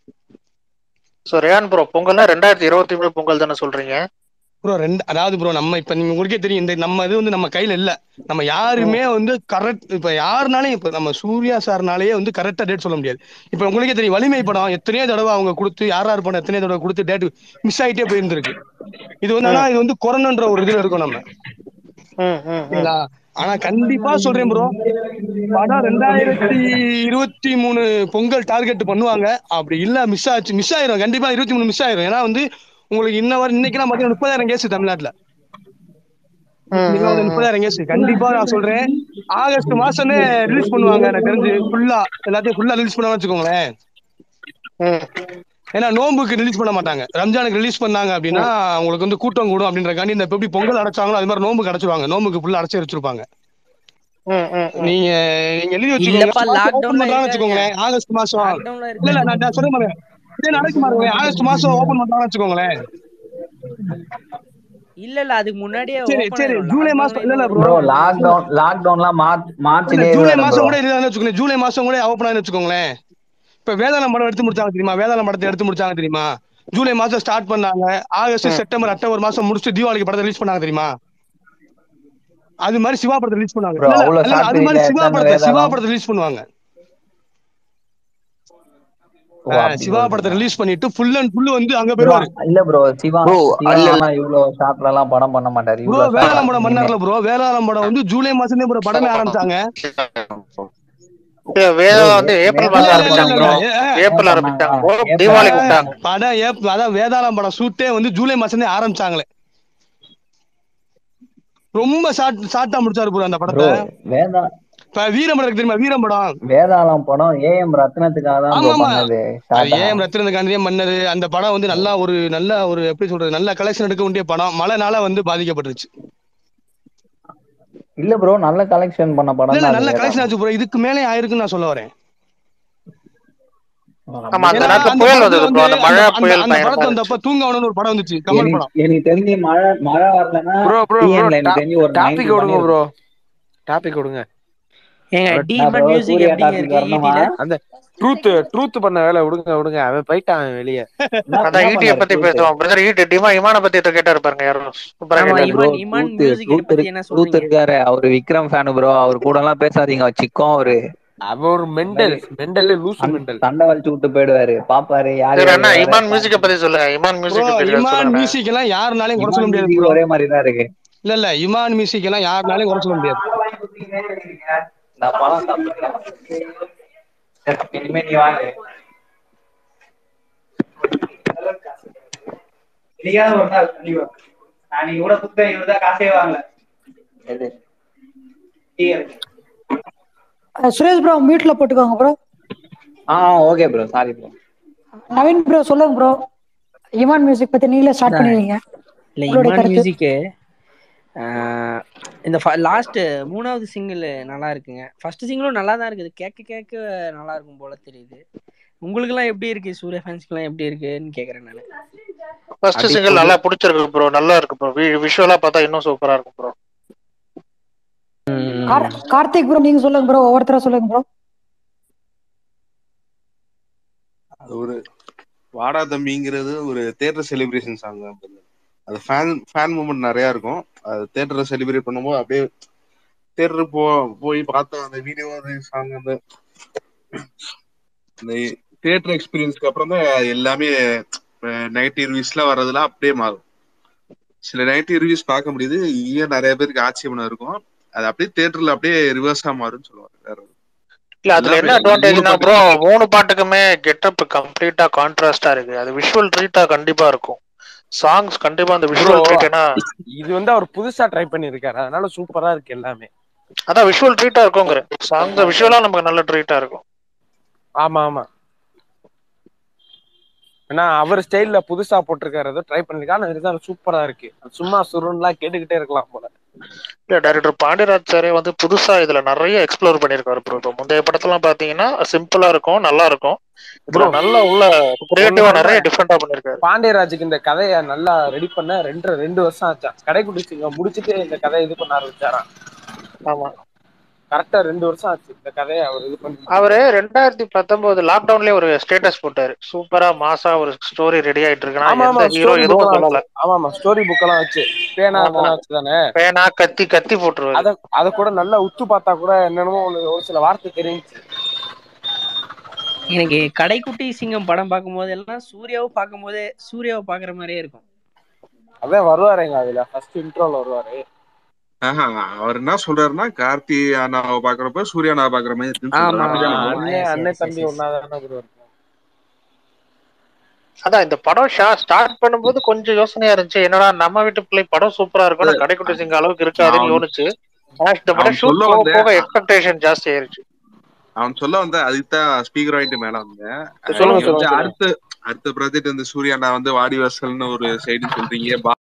ஸோ ரேயான் ப்ரோ பொங்கல்னா ரெண்டாயிரத்தி இருபத்தி மூணு பொங்கல் தானே சொல்றீங்க ப்ரோ ரெண்டு அதாவது ப்ரோ நம்ம இப்ப நீங்க உங்களுக்கே தெரியும் இந்த நம்ம இது வந்து நம்ம கையில இல்ல நம்ம யாருமே வந்து கரெக்ட் இப்ப யாருனாலையும் இப்ப நம்ம சூர்யா சார்னாலேயே வந்து கரெக்டா டேட் சொல்ல முடியாது இப்ப உங்களுக்கே தெரியும் வலிமை படம் எத்தனையோ தடவை அவங்க கொடுத்து யார் யார் படம் எத்தனையோ தடவை கொடுத்து டேட் மிஸ் ஆயிட்டே போயிருந்திருக்கு இது வந்து ஆனா இது வந்து கொரோனான்ற ஒரு இதுல இருக்கும் நம்ம ம் ம் ம் சரிங்களா ஆனா கண்டிப்பா சொல்றேன் ப்ரோ படம் ரெண்டாயிரத்தி இருபத்தி மூணு பொங்கல் டார்கெட் பண்ணுவாங்க அப்படி இல்ல மிஸ் ஆச்சு மிஸ் ஆயிரும் கண்டிப்பா இருபத்தி மூணு மிஸ் ஆயிரும் ஏன்னா வந்து உங்களுக்கு இன்ன வரை இன்னைக்கெல்லாம் பாத்தீங்கன்னா முப்பதாயிரம் கேஸ் தமிழ்நாட்டுல ம் இன்னைக்கு வந்து ம் ம் முப்பதாயிரம் கேஸ் கண்டிப்பா நான் சொல்றேன் ஆகஸ்ட் மாசமே ரிலீஸ் பண்ணுவாங்க எனக்கு தெரிஞ்சு ஃபுல்லா எல்லாத்தையும் ஃபுல்லா ரிலீஸ் பண்ணுவாங்க வச்சுக்கோங்களேன் ம் ஏன்னா நோம்புக்கு ரிலீஸ் பண்ண மாட்டாங்க ரம்ஜானுக்கு ரிலீஸ் பண்ணாங்க அப்படின்னா உங்களுக்கு வந்து கூட்டம் கூடும் அப்படின்றக்காண்டி இந்த இப்ப எப்படி பொங்கல் அடைச்சாங்களோ அது மாதிரி நோம்புக்கு அடைச்சிருவாங்க நோம்புக்கு ஃபுல்லா அடைச்சி வச்சிருப்பாங்க ம் ம் ம் நீங்க நீங்க எழுதி வச்சுக்கோங்க இல்லப்பா மாசம் ஓபன் லாக்டவுன்ல பண்றாங்கன்னு இருக்காதீங்க வச்சுக்கோங்களேன் ஆகஸ்ட் மாசம் லாக்டவுன்ல இல்ல இல்ல நான் நான் சொல்ல பாருங்க இதே நடக்கு பாருங்க ஆகஸ்ட் மாசம் ஓபன் பண்றாங்கன்னு வச்சுக்கோங்களேன் இல்ல இல்ல அதுக்கு முன்னாடியே சரி ஓபன் சரி ஆயிரும் ஜூலை மாசம் லாக்டவுன்ல இல்ல இன்னும் இல்ல ஒரு ப்ரோ ப்ரோ மாசம் லாக்டவுன் லாக்டவுன்லாம் மார்ச் இல்ல மார்ச்லயே ஜூலை இதுதானே மாசம் ப்ரோ கூட இருந்தான்னு வச்சுக்கோங்களேன் ஜூலை மாசம் கூட ஓப்பன் ஆகுதுன்னு வச்சுக்கோங்களேன் இப்ப வேதாளம் படம் எடுத்து முடிச்சாங்க தெரியுமா வேதாளம் படத்தை எடுத்து முடிச்சாங்க தெரியுமா ஜூலை மாசம் ஸ்டார்ட் பண்ணாங்க ஆகஸ்ட் ம் செப்டம்பர் அக்டோபர் மாசம் முடிச்சுட்டு தீபாவளிக்கு படத்தை ரிலீஸ் பண்ணாங்க தெரியுமா அது மாதிரி சிவா படத்தை ரிலீஸ் பண்ணுவாங்க ப்ரோ இல்ல இல்ல அவ்வளவு இல்ல இல்ல, ஷார்ட் அது மாதிரி பீரியட்ல சிவா எடுத்த அந்த படத்தை சிவா வேதாளம் படத்தை ரிலீஸ் பண்ணுவாங்க ஓ ஆஹ் அப்படி சிவா படத்தை சொல்றீங்களா ரிலீஸ் பண்ணிட்டு ஃபுல் அண்ட் ஃபுல் வந்து அங்க ப்ரோ போயிருவாரு இல்ல ப்ரோ சிவா ப்ரோ சிவா இல்ல ஆனா இவ்வளவு ஷார்ட்ல எல்லாம் படம் பண்ண மாட்டாரு ப்ரோ இவ்வளவு ஷார்ட்டா வேதாளம் படம் இனிமே பண்ணார்ல ப்ரோ வேதாளம் படம் வந்து ஜூலை மாசம் தான் ப்ரோ படமே ஆரம்பிச்சாங்க இல்ல, ப்ரோ வேதம் வந்து ஏப்ரல் இல்ல மாசம் இல்ல இல்ல இல்ல ஆரம்பிச்சாங்க இல்ல ப்ரோ ஏ- ஏ- ஏப்ரல் ஏன் ஆரம்பிச்சாங்க பண்ணாங்களா ப்ரோ ஏப்ரல் தீபாவளிக்கு ஆஹ் விட்டாங்க படம் ஏப் அதான் வேதாளம் படம் ஷூட்டே வந்து ஜூலை மாசம் தான் ஆரம்பிச்சாங்களே ரொம்ப ஷார்ட் ஷார்ட்டா முடிச்சாரு ப்ரோ அந்த ப்ரோ படத்தை வேதா இப்ப வீரம் படம் இருக்கு தெரியுமா வீரம் படம் வேதாளம் படம் ஏஎம் ரத்னத்துக்காக தான் ஆமா ப்ரோ ஆமா பண்ணது அது ஷார்ட்டா ஏன் ரத்தினகாந்தியே பண்ணது அந்த படம் வந்து நல்லா ஒரு நல்ல ஒரு எப்படி சொல்றது நல்ல கலெக்ஷன் எடுக்க வேண்டிய படம் மழைனால வந்து பாதிக்கப்பட்டுருச்சு இல்ல ப்ரோ நல்ல கலெக்ஷன் பண்ண இல்ல படம் இல்ல தான் அது நல்ல கலெக்ஷன் வேதாளம் ஆச்சு ப்ரோ இதுக்கு மேலே ஆயிருக்குன்னு நான் சொல்ல வரேன் ஓ, ஆமா அப்படி அந்த ஏன்னா நேரத்துல அந்த புயல் படத்துல வந்தது வந்து ப்ரோ அந்த அந்த மழை அந்த புயல் அந்த பயங்கரமா படத்துல இருந்துச்சு வந்தப்ப தூங்கவனம்னு ஒரு படம் வந்துச்சு கமல் எனக்கு படம் எனக்கு தெரிஞ்சு மழை மழை வரலன்னா ப்ரோ ப்ரோ ப்ரோ டிஎன்ல எனக்கு தெரிஞ்சு ஒரு டாபிக் நைன்டி விடுங்க ப்ரோ பண்ணிருக்கும் டாபிக் விடுங்க ஏங்க அவர் டி என்ன ப்ரோ மியூசிக் சூர்யா எப்படிங்க டாபிக் இருக்கு வரணுமா ஈடில அந்த ட்ரூத் ட்ரூத் பண்ண வேலை விடுங்க விடுங்க அவன் போயிட்டான் வெளியே அதான் ஈட்டிய பத்தி பேசுவோம் பிரதர் ஈட்டி டிமா இமான பத்தி இதை கேட்டாரு பாருங்க யாரும் சூப்பரா ஆமா கேட்டாரு இமான் இமான் மியூசிக் பத்தி என்ன ட்ரூத் சொல்றீங்க இருக்காரு அவரு விக்ரம் ஃபேனு ப்ரோ அவர் கூட எல்லாம் பேசாதீங்க அவர் சிக்கம் அவரு அவன் ஒரு மெண்டல் மெண்டல் லூசு மெண்டல் சண்டை வலிச்சு விட்டு போயிடுவாரு பாப்பாரு யார் சரி யார் அண்ணா யாரு இமான் மியூசிக்க பத்தி சொல்லுங்க இமான் ப்ரோ மியூசிக் பத்தி இமான் சொல்லுங்க மியூசிக் எல்லாம் யாருனாலையும் குறை சொல்ல இமான் முடியாது மியூசிக் ப்ரோ ஒரே மாதிரி தான் இருக்கு இல்ல இல்ல இமான் மியூசிக் எல்லாம் யாருனாலையும் குறை சொல்ல முடியாது நான் பழம் சாப்பிடுறேன் இனிமே நீ வாங்க என்னைக்காவது ஒரு நாள் கண்டிப்பா நான் நீ கூட குத்த இவர்தான் காசே வாங்கல டீ இருக்கு. அஹ் சுரேஷ் ப்ரோ மியூட்ல போட்டுக்கோங்க ப்ரோ ஆ okay bro sorry bro Naveen bro சொல்லுங்க ப்ரோ இமான் மியூசிக் பத்தி நீங்களே ஸ்டார்ட் பண்ணிடுவீங்க இல்ல உங்களுடைய இமான் கருத்து மியூசிக்கு இந்த லாஸ்ட் மூணாவது சிங்கிள் நல்லா இருக்குங்க ஃபர்ஸ்ட் சிங்கிளும் நல்லா தான் இருக்குது கேட்க கேட்க நல்லா இருக்கும் போல தெரியுது உங்களுக்குலாம் எப்படி இருக்கு சூர்யா ஃபேன்ஸ்க்குலாம் எப்படி இருக்குன்னு கேக்குறேன் நான் ஃபர்ஸ்ட் சிங்கிள் நல்லா பிடிச்சிருக்கு ப்ரோ நல்லா இருக்கு ப்ரோ விஷுவலா பார்த்தா இன்னும் சூப்பரா இருக்கும் ப்ரோ கார்- கார்த்திக் ப்ரோ நீங்க சொல்லுங்க ப்ரோ ஒவ்வொருத்தரா சொல்லுங்க ப்ரோ அது ஒரு வாடா தம்பிங்கிறது ஒரு தேட்டர் செலிப்ரேஷன் சாங் தான் brother. அது ஃபேன் ஃபேன் மூமெண்ட் நிறைய இருக்கும் அது தேட்டரை செலிப்ரேட் பண்ணும்போது அப்படியே தேட்டருக்கு போ போய் பார்த்த அந்த வீடியோ அந்த சாங் அந்த இந்த தேட்டர் எக்ஸ்பீரியன்ஸ்க்கு அப்புறம் தான் எல்லாமே நெகட்டிவ் ரிவ்யூஸ்லாம் வர்றதுலாம் அப்படியே மாறும் சில நெகட்டிவ் ரிவ்யூஸ் பார்க்க முடியுது ஏன் நிறைய பேருக்கு ஆட்சேபணம் இருக்கும் அது அப்படியே தேட்டர்ல அப்படியே ரிவர்ஸா மாறும்னு சொல்லுவாங்க வேற ஒண்ணும் இல்ல அதுல என்ன எல்லாமே மூணு அட்வான்டேஜ்னா பாட்டு ப்ரோ மூணு பாட்டுக்குமே கெட்டப் கம்ப்ளீட்டா கான்ட்ராஸ்டா இருக்கு அது விஷுவல் ட்ரீட்டா கண்டிப்பா இருக்கும் சாங்ஸ் கண்டிப்பா அந்த ப்ரோ விஷுவல் ட்ரீட் ஏன்னா இது வந்து அவர் புதுசா ட்ரை பண்ணிருக்காரு அதனால சூப்பரா இருக்கு எல்லாமே அதான் விஷுவல் ட்ரீட்டா இருக்குங்கிற சாங்ஸ் விஷுவலா நமக்கு நல்ல ட்ரீட்டா இருக்கும் ஆமா ஆமா ஏன்னா அவர் ஸ்டைல்ல புதுசா போட்டிருக்காரு ஏதோ ட்ரை பண்ணிருக்காரு ஆனா இதுதான் சூப்பரா இருக்கு சும்மா சுருன்லாம் கேட்டுக்கிட்டே இருக்கலாம் போல இல்ல டைரக்டர் பாண்டியராஜ் சாரே வந்து புதுசா இதுல நிறைய எக்ஸ்ப்ளோர் பண்ணிருக்காரு ப்ரோ இப்போ முந்தைய படத்தெல்லாம் பாத்தீங்கன்னா சிம்பிளா இருக்கும் நல்லா இருக்கும் இதுல ப்ரோ நல்ல உள்ள ஒண்ணு கிரியேட்டிவா நிறைய சொல்றேன் டிஃப்ரெண்டா பண்ணிருக்காரு பாண்டியராஜுக்கு இந்த கதையை நல்லா ரெடி பண்ண ரெண்டு ரெண்டு வருஷம் ஆச்சா கடைக்குடி சிங்கம் முடிச்சுட்டு இந்த கதையை இது பண்ண ஆரம்பிச்சாராம் ஆமா கரெக்டா ரெண்டு வருஷம் ஆச்சு இந்த கதையை அவர் இது பண்ணி அவரு ரெண்டாயிரத்தி பத்தொன்பது லாக்டவுன்லயே ஒரு ஸ்டேட்டஸ் போட்டாரு சூப்பரா மாசா ஒரு ஸ்டோரி ரெடி ஆயிட்டு இருக்குன்னா ஆமா ஆமா எந்த ஹீரோ ஸ்டோரி எதுவும் புக்கெல்லாம் சொல்லல வச்சு ஆமா ஆமா ஸ்டோரி புக்கெல்லாம் வச்சு பேனா ஆமா அதெல்லாம் வச்சு தானே பேனா கத்தி கத்தி போட்டுருவாரு அத அத கூட நல்லா உத்து பார்த்தா கூட என்னென்னமோ ஒரு ஒரு சில வார்த்தை தெரிஞ்சுச்சு எனக்கு கடைக்குட்டி சிங்கம் படம் பார்க்கும்போது எல்லாம் சூர்யாவை பார்க்கும்போதே சூர்யாவை பார்க்குற மாதிரியே இருக்கும் அதான் வருவாருங்க அதுல ஃபர்ஸ்ட் இன்ட்ரோல வருவாரு ஆஹா, அவர் என்ன சொல்றாருன்னா கார்த்தி அண்ணாவை பாக்குறப்ப சூர்யா அண்ணாவை பாக்குற மாதிரி இருக்குன்னு ஆமா சொல்றாரு ஆமா அப்படிதானே ஆமா bro? அண்ணன் எஸ் அண்ணன் எஸ் எஸ் தம்பி எஸ் ஒன்னாதானே ப்ரோ அதான் இந்த படம் ஸ்டார்ட் பண்ணும்போது கொஞ்சம் யோசனையா இருந்துச்சு என்னடா நம்ம வீட்டு பிள்ளை படம் சூப்பரா இருக்கும் ஆனா கடைக்குட்டி சிங்க அளவுக்கு இருக்காதுன்னு அவன் யோனிச்சு ஆனா இந்த படம் அவன் ஷூட் சொல்ல போக வந்த போக எக்ஸ்பெக்டேஷன் ஜாஸ்தி ஆயிருச்சு அவன் சொல்ல வந்த அதுக்கு தான் ஸ்பீக்கர் வாங்கிட்டு மேல வந்தேன் அஹ் சொல்லுங்க நீங்க வந்து சொல்லுங்க சொல்லுங்க அடுத்த அடுத்த ப்ராஜெக்ட் வந்து சூர்யா அண்ணா வந்து வாடி வாசல்னு ஒரு சைடு சொல்றீங்க பா-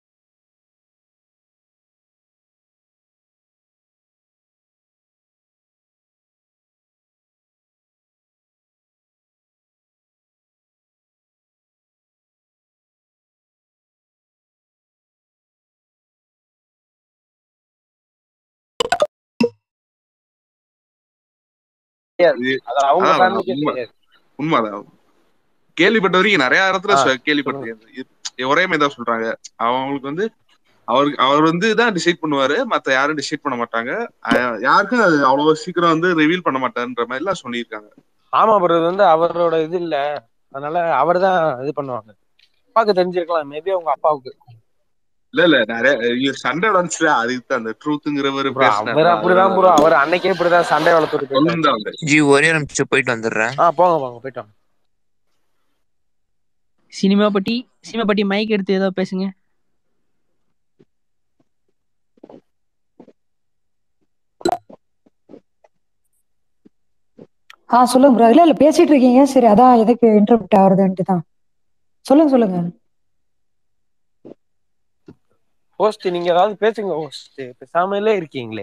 தெரியாது இது- அது அவங்க அதான் ஃபேமிலிக்கே உண்மை தெரியாது உண்மைதான் கேள்விப்பட்ட வரைக்கும் நிறைய இடத்துல ஆ சொ- சொல்லுங்க கேள்விப்பட்டிருக்கேன் இது ஒரே மாதிரி தான் சொல்றாங்க அவங்களுக்கு வந்து அவருக்கு அவர் வந்து தான் டிசைட் பண்ணுவாரு மத்த யாரும் டிசைட் பண்ண மாட்டாங்க அஹ் யாருக்கும் அது அவ்வளவு சீக்கிரம் வந்து ரிவீல் பண்ண மாட்டாருன்ற மாதிரி எல்லாம் சொல்லியிருக்காங்க ஆமா ப்ரோ இது வந்து அவரோட இது இல்ல அதனால அவர் தான் இது பண்ணுவாங்க அப்பாவுக்கு தெரிஞ்சிருக்கலாம் மேபி அவங்க அப்பாவுக்கு இல்ல இல்ல நிறைய ஐயோ, சண்டை வந்துச்சுல அதுக்கு தான் அந்த ட்ரூத்துங்கிறவர் ப்ரோ அவர் பேசினார்ல அப்படிதான் அதனால ப்ரோ அவர் அன்னைக்கே இப்படிதான் சண்டை வளர்த்துட்டு போயிட்டாரு சொல்லணும் தான் வந்தேன் ஜி ஒரே நிமிஷம் போயிட்டு வந்துடுறேன் ஆ போங்க போங்க போயிட்டோம் சினிமா பட்டி சினிமா பட்டி மைக் எடுத்து ஏதோ பேசுங்க ஆ சொல்லுங்க ப்ரோ இல்ல இல்ல பேசிட்டு இருக்கீங்க சரி அதான் எதுக்கு இன்டர்ப்ட் ஆகுதுன்ட்டு தான் சொல்லுங்க சொல்லுங்க ஹோஸ்ட் நீங்க ஏதாவது பேசுங்க ஹோஸ்ட் பேசாமலே இருக்கீங்களே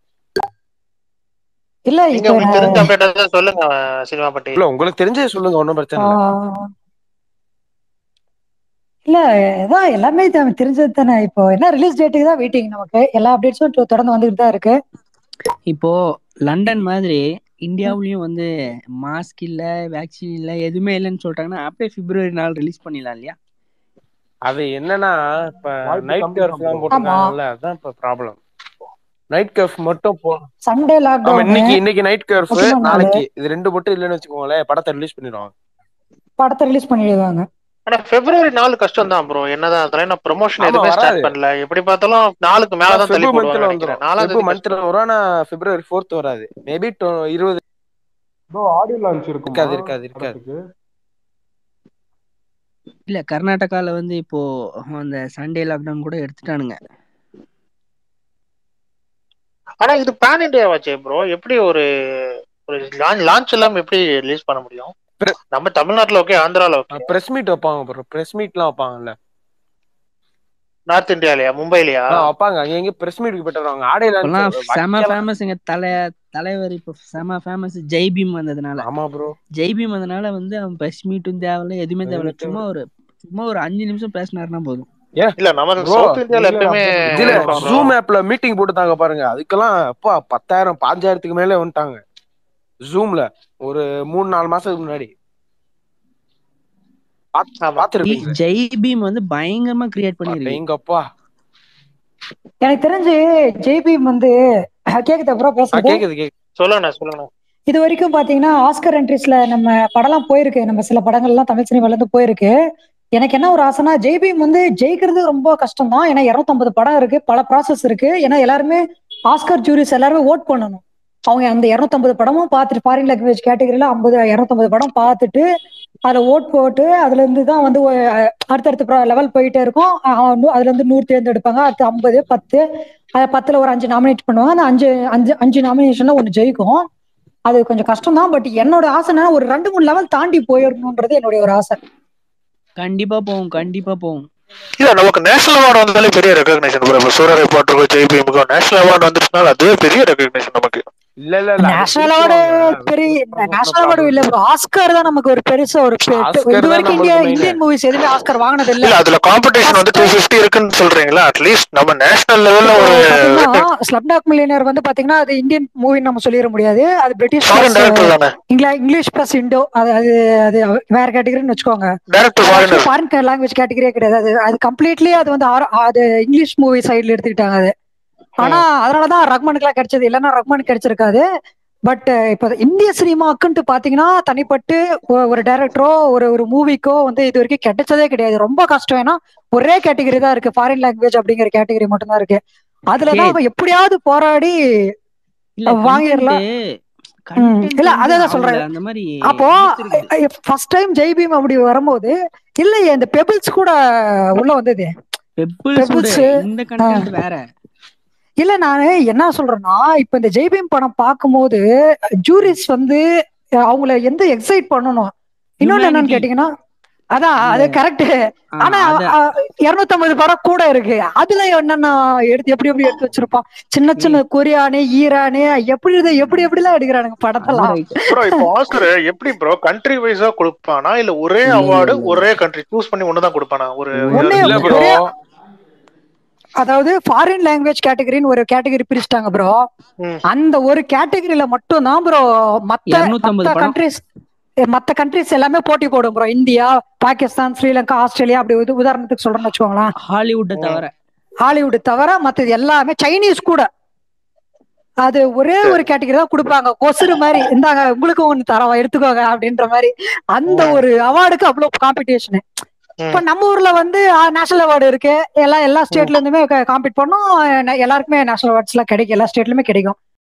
இல்ல நீங்க இப்ப உங்களுக்கு தெரிஞ்ச அப்டேட் சொல்லுங்க சினிமா பட்டி இல்ல உங்களுக்கு தெரிஞ்சே சொல்லுங்க ஒன்றும் பிரச்சனை இல்லை ஆ, இல்ல அதான் எல்லாமே தெ- தெரிஞ்சது தானே இப்போ என்ன ரிலீஸ் டேட்டுக்கு தான் வெயிட்டிங் நமக்கு எல்லா அப்டேட்ஸும் தொடர்ந்து வந்துட்டு தான் இருக்கு இப்போ லண்டன் மாதிரி இந்தியாவுலயும் வந்து மாஸ்க் இல்ல வேக்சின் இல்ல எதுவுமே இல்லைன்னு சொல்லிட்டாங்கன்னா அப்படியே பிப்ரவரி நாள் ரிலீஸ் பண்ணிடலாம் இல்லையா அது என்னன்னா இப்ப வாய்ப்பு நைட் கம்மி கர்ஃப் தான் எல்லாம் ப்ரோ போட்டிருக்காங்கல்ல அதுதான் இப்ப ப்ராப்ளம் நைட் கர்ஃப் மட்டும் போ சண்டே ஆமா லாக்டவுன் இன்னைக்கு இன்னைக்கு நைட் கர்ஃப் முக்கியமான நாள் நாளைக்கு இது ரெண்டு மட்டும் இல்லைன்னு வச்சுக்கோங்களேன் படத்தை ரிலீஸ் பண்ணிடுவாங்க படத்தை ரிலீஸ் பண்ணிடுவாங்க ஆனா பிப்ரவரி நாலு கஷ்டம் தான் ப்ரோ என்னதான் அதெல்லாம் நான் ப்ரொமோஷன் ஆமா எதுவுமே வராது ஸ்டார்ட் பண்ணல எப்படி பார்த்தாலும் நாளுக்கு ஆனா மேலதான் தள்ளி ஃபெபு போடுவாங்க மந்த்ல நினைக்கிறேன் வந்துரும் நாலாம் ஃபெபு தேதி மந்த்ல கஷ்டம் வரும் ஆனா பிப்ரவரி ஃபோர்த் வராது மேபி இருபது ப்ரோ ஆடியோ லான்ச் இருக்குமா இருக்காது இருக்காது இருக்காது படத்துக்கு இல்ல கர்நாடகால வந்து இப்போ அந்த சண்டே லாக்டவுன் கூட எடுத்துட்டானுங்க ஆனா இது பேன் இண்டியா வாச்சே ப்ரோ எப்படி ஒரு ஒரு லான்ச் இல்லாம எப்படி ரிலீஸ் பண்ண முடியும் நம்ம தமிழ்நாட்டுல ஓகே ஆந்திரால ஓகே பிரஸ் மீட் வைப்பாங்க ப்ரோ பிரஸ் மீட்லாம் வைப்பாங்கல்ல நார்த் இந்தியாலயா மும்பைலயா ஆ வைப்பாங்க அங்க எங்க பிரஸ் மீட்டுக்கு போயிட்டு வருவாங்க ஆடியோ லான்ச் இப்பெல்லாம் செம வைக்கலாம் ஃபேமஸ் எங்க தலை தலைவர் இப்போ செம ஃபேமஸ் ஜெய் பீம் வந்ததுனால ஆமா ப்ரோ ஜெய் பீம் வந்ததுனால வந்து அவன் பிரஸ் மீட்டும் தேவையில்ல எதுவுமே தேவையில்ல எதுவுமே சும்மா ஒரு சும்மா ஒரு அஞ்சு நிமிஷம் பேசினாருன்னா போதும் ஏன் இல்ல நம்ம ப்ரோ சவுத் இந்தியால எப்பயுமே இதுல இருப்பாங்க bro. ஜூம் ஆப்ல மீட்டிங் போட்டுட்டாங்க பாருங்க அதுக்கெல்லாம் அப்பா பத்தாயிரம் பாஞ்சாயிரத்துக்கு மேலே வந்துட்டாங்க ஜூம்ல ஒரு மூணு நாலு மாசத்துக்கு முன்னாடி பாத்துருப்பீங்க ஜெய் பீம் வந்து பயங்கரமா கிரியேட் பண்ணிருக்கு எங்கப்பா எனக்கு தெரிஞ்சு ஜேபிஎம் வந்து கேக்குதா ப்ரோ பேசுறது கேக்குது கேக்குது சொல்லுங்க சொல்லுங்க இது வரைக்கும் பாத்தீங்கன்னா ஆஸ்கர் என்ட்ரிஸ்ல நம்ம படம்லாம் போயிருக்கு நம்ம சில படங்கள்லாம் தமிழ் சினிமால இருந்து போயிருக்கு எனக்கு என்ன ஒரு ஆசைனா ஜெய்பீம் வந்து ஜெயிக்கிறது ரொம்ப கஷ்டம் தான் ஏன்னா இருநூத்தம்பது படம் இருக்கு பல ப்ராசஸ் இருக்கு ஏன்னா எல்லாருமே ஆஸ்கர் ஜூரிஸ் எல்லாருமே ஓட் பண்ணணும் அவங்க அந்த இருநூத்தம்பது படமும் பார்த்துட்டு ஃபாரின் லாங்குவேஜ் கேட்டகரியில ஐம்பது இருநூத்தம்பது படம் பார்த்துட்டு அதுல ஓட் போட்டு அதுல இருந்து தான் வந்து ஒ- அடுத்தடுத்த லெவல் போயிட்டே இருக்கும் அஹ் நூ- அதுல இருந்து நூறு தேர்ந்தெடுப்பாங்க அடுத்து ஐம்பது பத்து அது பத்துல ஒரு அஞ்சு நாமினேட் பண்ணுவாங்க அந்த அஞ்சு அஞ்சு அஞ்சு நாமினேஷன்ல ஒன்று ஜெயிக்கும் அது கொஞ்சம் கஷ்டம் தான் பட் என்னோட ஆசைனா ஒரு ரெண்டு மூணு லெவல் தாண்டி போயிடணுன்றது என்னுடைய ஒரு ஆசை கண்டிப்பா போகும் கண்டிப்பா போகும் இல்ல நமக்கு நேஷனல் அவார்டு வந்தாலே பெரிய ரெகக்னேஷன் ப்ரோ இப்போ சூரிய ரிப்போர்ட்டருக்கும் ஜெய்பிஎம்க்கும் நேஷனல் அவார்டு வந்துருச்சுனால அதுவே பெரிய ரெகக்னேஷன் நமக்கு இல்ல இல்ல இல்ல அது நேஷனல் அவார்டு பெரிய நேஷனல் அவார்டு இல்ல ப்ரோ ஆஸ்கர் தான் நமக்கு ஒரு பெருசா ஒரு பெ- பெ- ஆஸ்கர் இது தான் வரைக்கும் நம்மளுக்கு இந்தியா main. இந்தியன் மூவிஸ் எதுவுமே ஆஸ்கர் வாங்கினது இல்ல இல்ல அதுல காம்படிஷன் வந்து டூ பிப்டி இருக்குன்னு சொல்றீங்களா அட்லீஸ்ட் நம்ம நேஷனல் லெவல்ல இப்போ ஒரு பாத்தீங்கன்னா ஸ்லப்டாக் மில்லியனர் வந்து பாத்தீங்கன்னா அது இந்தியன் மூவின்னு நம்ம சொல்லிட முடியாது அது பிரிட்டிஷ் ஃபாரின் plus, டைரக்டர் தானே இங்கிலா இங்கிலீஷ் பிளஸ் இண்டோ அது அது அது வேற கேட்டகரின்னு வச்சுக்கோங்க டைரக்டர் ஃபாரினர் ஃபாரின் லாங்குவேஜ் கேட்டகரியே கிடையாது அது அது கம்ப்ளீட்லி அது வந்து ஆர- அது இங்கிலீஷ் மூவி சைடுல எடுத்துக்கிட்டாங்க அது ஆனா அதனாலதான் ரஹ்மானுக்குலாம் கிடைச்சது இல்லைன்னா ரஹ்மான் கிடைச்சிருக்காது பட் இப்போ இந்திய சினிமாக்குன்ட்டு பாத்தீங்கன்னா தனிப்பட்டு ஒ- ஒரு டைரக்டரோ ஒரு ஒரு மூவிக்கோ வந்து இது வரைக்கும் கிடைச்சதே கிடையாது ரொம்ப கஷ்டம் ஏன்னா ஒரே கேட்டகரி தான் இருக்கு ஃபாரின் லாங்குவேஜ் அப்படிங்கிற கேட்டகரி மட்டும் தான் இருக்கு அதுலதான் அவன் எப்படியாவது போராடி இல்ல வாங்கிடலாம் content ம். content இல்ல வந்து அதான் ஆகல. சொல்றேன் அந்த மாதிரி அப்போ இழுத்துருக்கு. ஃபர்ஸ்ட் டைம் ஜெய்பீம் அப்படி வரும்போது இல்லையே இந்த பெபிள்ஸ் கூட உள்ள வந்தது பெப்பிள்ஸ் Pebbles, இந்த கண்டென்ட் வேற இல்ல நானு என்ன சொல்றேன்னா இப்ப இந்த ஜெய்பீம் படம் பார்க்கும்போது ஜூரிஸ் வந்து அஹ், அவங்கள எந்த எக்ஸைட் பண்ணணும் இன்னொன்னு என்னன்னு Humanity. கேட்டீங்கன்னா அதான் அது கரெக்ட் ஆனா அத- இருநூத்தம்பது படம் கூட இருக்கு அதுல என்னென்ன எடுத்து எப்படி எப்படி எடுத்து வச்சிருப்பான் சின்ன சின்ன கொரியானு ஈரானு எப்படி இது எப்படி எப்படி எல்லாம் எடுக்கிறானுங்க படத்தெல்லாம் ப்ரோ இப்போ ஆஸ்கர் எப்படி ப்ரோ கண்ட்ரி வைஸா கொடுப்பானா இல்ல ஒரே அவார்டு ஒரே கண்ட்ரி சூஸ் பண்ணி ஒண்ணுதான் கொடுப்பானா ஒரு ஒண்ணே இல்ல ப்ரோ ஒரே அதாவது ஃபாரின் லாங்குவேஜ் கேட்டகரின்னு ஒரு கேட்டகரி பிரிச்சுட்டாங்க ப்ரோ அந்த ஒரு கேட்டகரியில மட்டும் தான் ப்ரோ மத்த 250 மத்த படம். கண்ட்ரிஸ் மத்த கண்ட்ரிஸ் எல்லாமே போட்டி போடும் bro India Pakistan Sri Lanka Australia அப்படி இது உதாரணத்துக்கு சொல்றேன்னு வச்சுக்கோங்களேன் ஹாலிவுட்டை தவிர ஹாலிவுட் தவிர மத்தது எல்லாமே சைனீஸ் கூட அது ஒரே ஒரு கேட்டகரி தான் கொடுப்பாங்க கொசுறு மாதிரி இந்தாங்க உங்களுக்கும் ஒண்ணு தரோம் எடுத்துக்கோங்க அப்படின்ற மாதிரி அந்த ஒரு அவார்டுக்கு அவ்வளவு காம்படிஷன் இப்ப நம்ம ஊர்ல வந்து நேஷனல் அவார்டு இருக்கு எல்லா எல்லா ஸ்டேட்ல இருந்துமே காம்பீட் பண்ணோம் ந- எல்லாருக்குமே நேஷனல் அவார்ட்ஸ் எல்லாம் கிடைக்கும் எல்லா ஸ்டேட்லயுமே கிடைக்கும்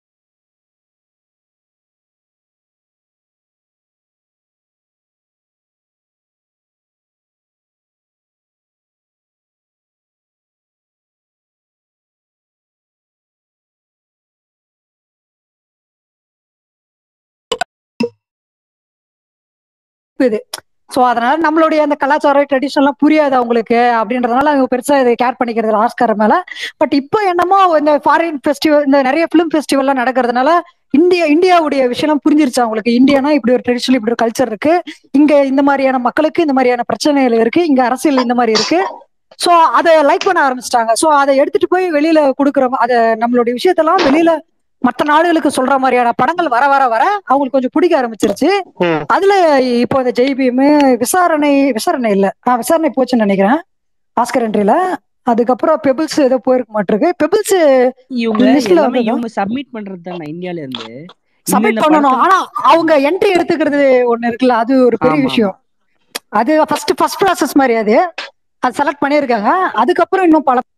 இது சோ அதனால நம்மளுடைய அந்த கலாச்சாரம் ட்ரெடிஷன்லாம் புரியாது அவங்களுக்கு அப்படின்றதுனால அவங்க பெருசா இதை கேர் பண்ணிக்கிறது இல்ல ஆஸ்கார் மேல பட் இப்போ என்னமோ இந்த ஃபாரின் ஃபெஸ்டிவல் இந்த நிறைய ஃபிலிம் ஃபெஸ்டிவல்லாம் நடக்கிறதுனால இந்தியா இந்தியாவுடைய விஷயம் புரிஞ்சிருச்சு அவங்களுக்கு இந்தியானா இப்படி ஒரு ட்ரெடிஷனல் இப்படி ஒரு கல்ச்சர் இருக்கு இங்க இந்த மாதிரியான மக்களுக்கு இந்த மாதிரியான பிரச்சனைகள் இருக்கு இங்க அரசியல் இந்த மாதிரி இருக்கு சோ அதை லைக் பண்ண ஆரம்பிச்சிட்டாங்க சோ அதை எடுத்துட்டு போய் வெளியில கொடுக்குறோம் அதை நம்மளுடைய விஷயத்தெல்லாம் வெளியில மற்ற நாடுகளுக்கு சொல்ற மாதிரியான படங்கள் வர வர வர அவங்களுக்கு கொஞ்சம் பிடிக்க ஆரம்பிச்சிருச்சு அதுல இப்போ இந்த ஜெய்பீம் விசாரணை விசாரணை இல்ல ஆஹ் விசாரணை போச்சுன்னு நினைக்கிறேன் ஆஸ்கர் என்ட்ரில அதுக்கப்புறம் பெபிள்ஸ் ஏதோ போயிருக்க மாட்டிருக்கு பெபிள்ஸ் இவங்க லிஸ்ட்ல எல்லாமே வந்து இவங்க சப்மிட் பண்றது தானே இந்தியால இருந்து இந்த சப்மிட் இந்த பண்ணணும் படத்துல ஆனா அவங்க என்ட்ரி எடுத்துக்கிறது ஒண்ணு இருக்குல்ல அது ஒரு பெரிய ஆமா விஷயம் அது ஃபர்ஸ்ட் ஃபர்ஸ்ட் ப்ராசஸ் மாதிரி அது அது செலக்ட் பண்ணியிருக்காங்க அதுக்கப்புறம் இன்னும் பல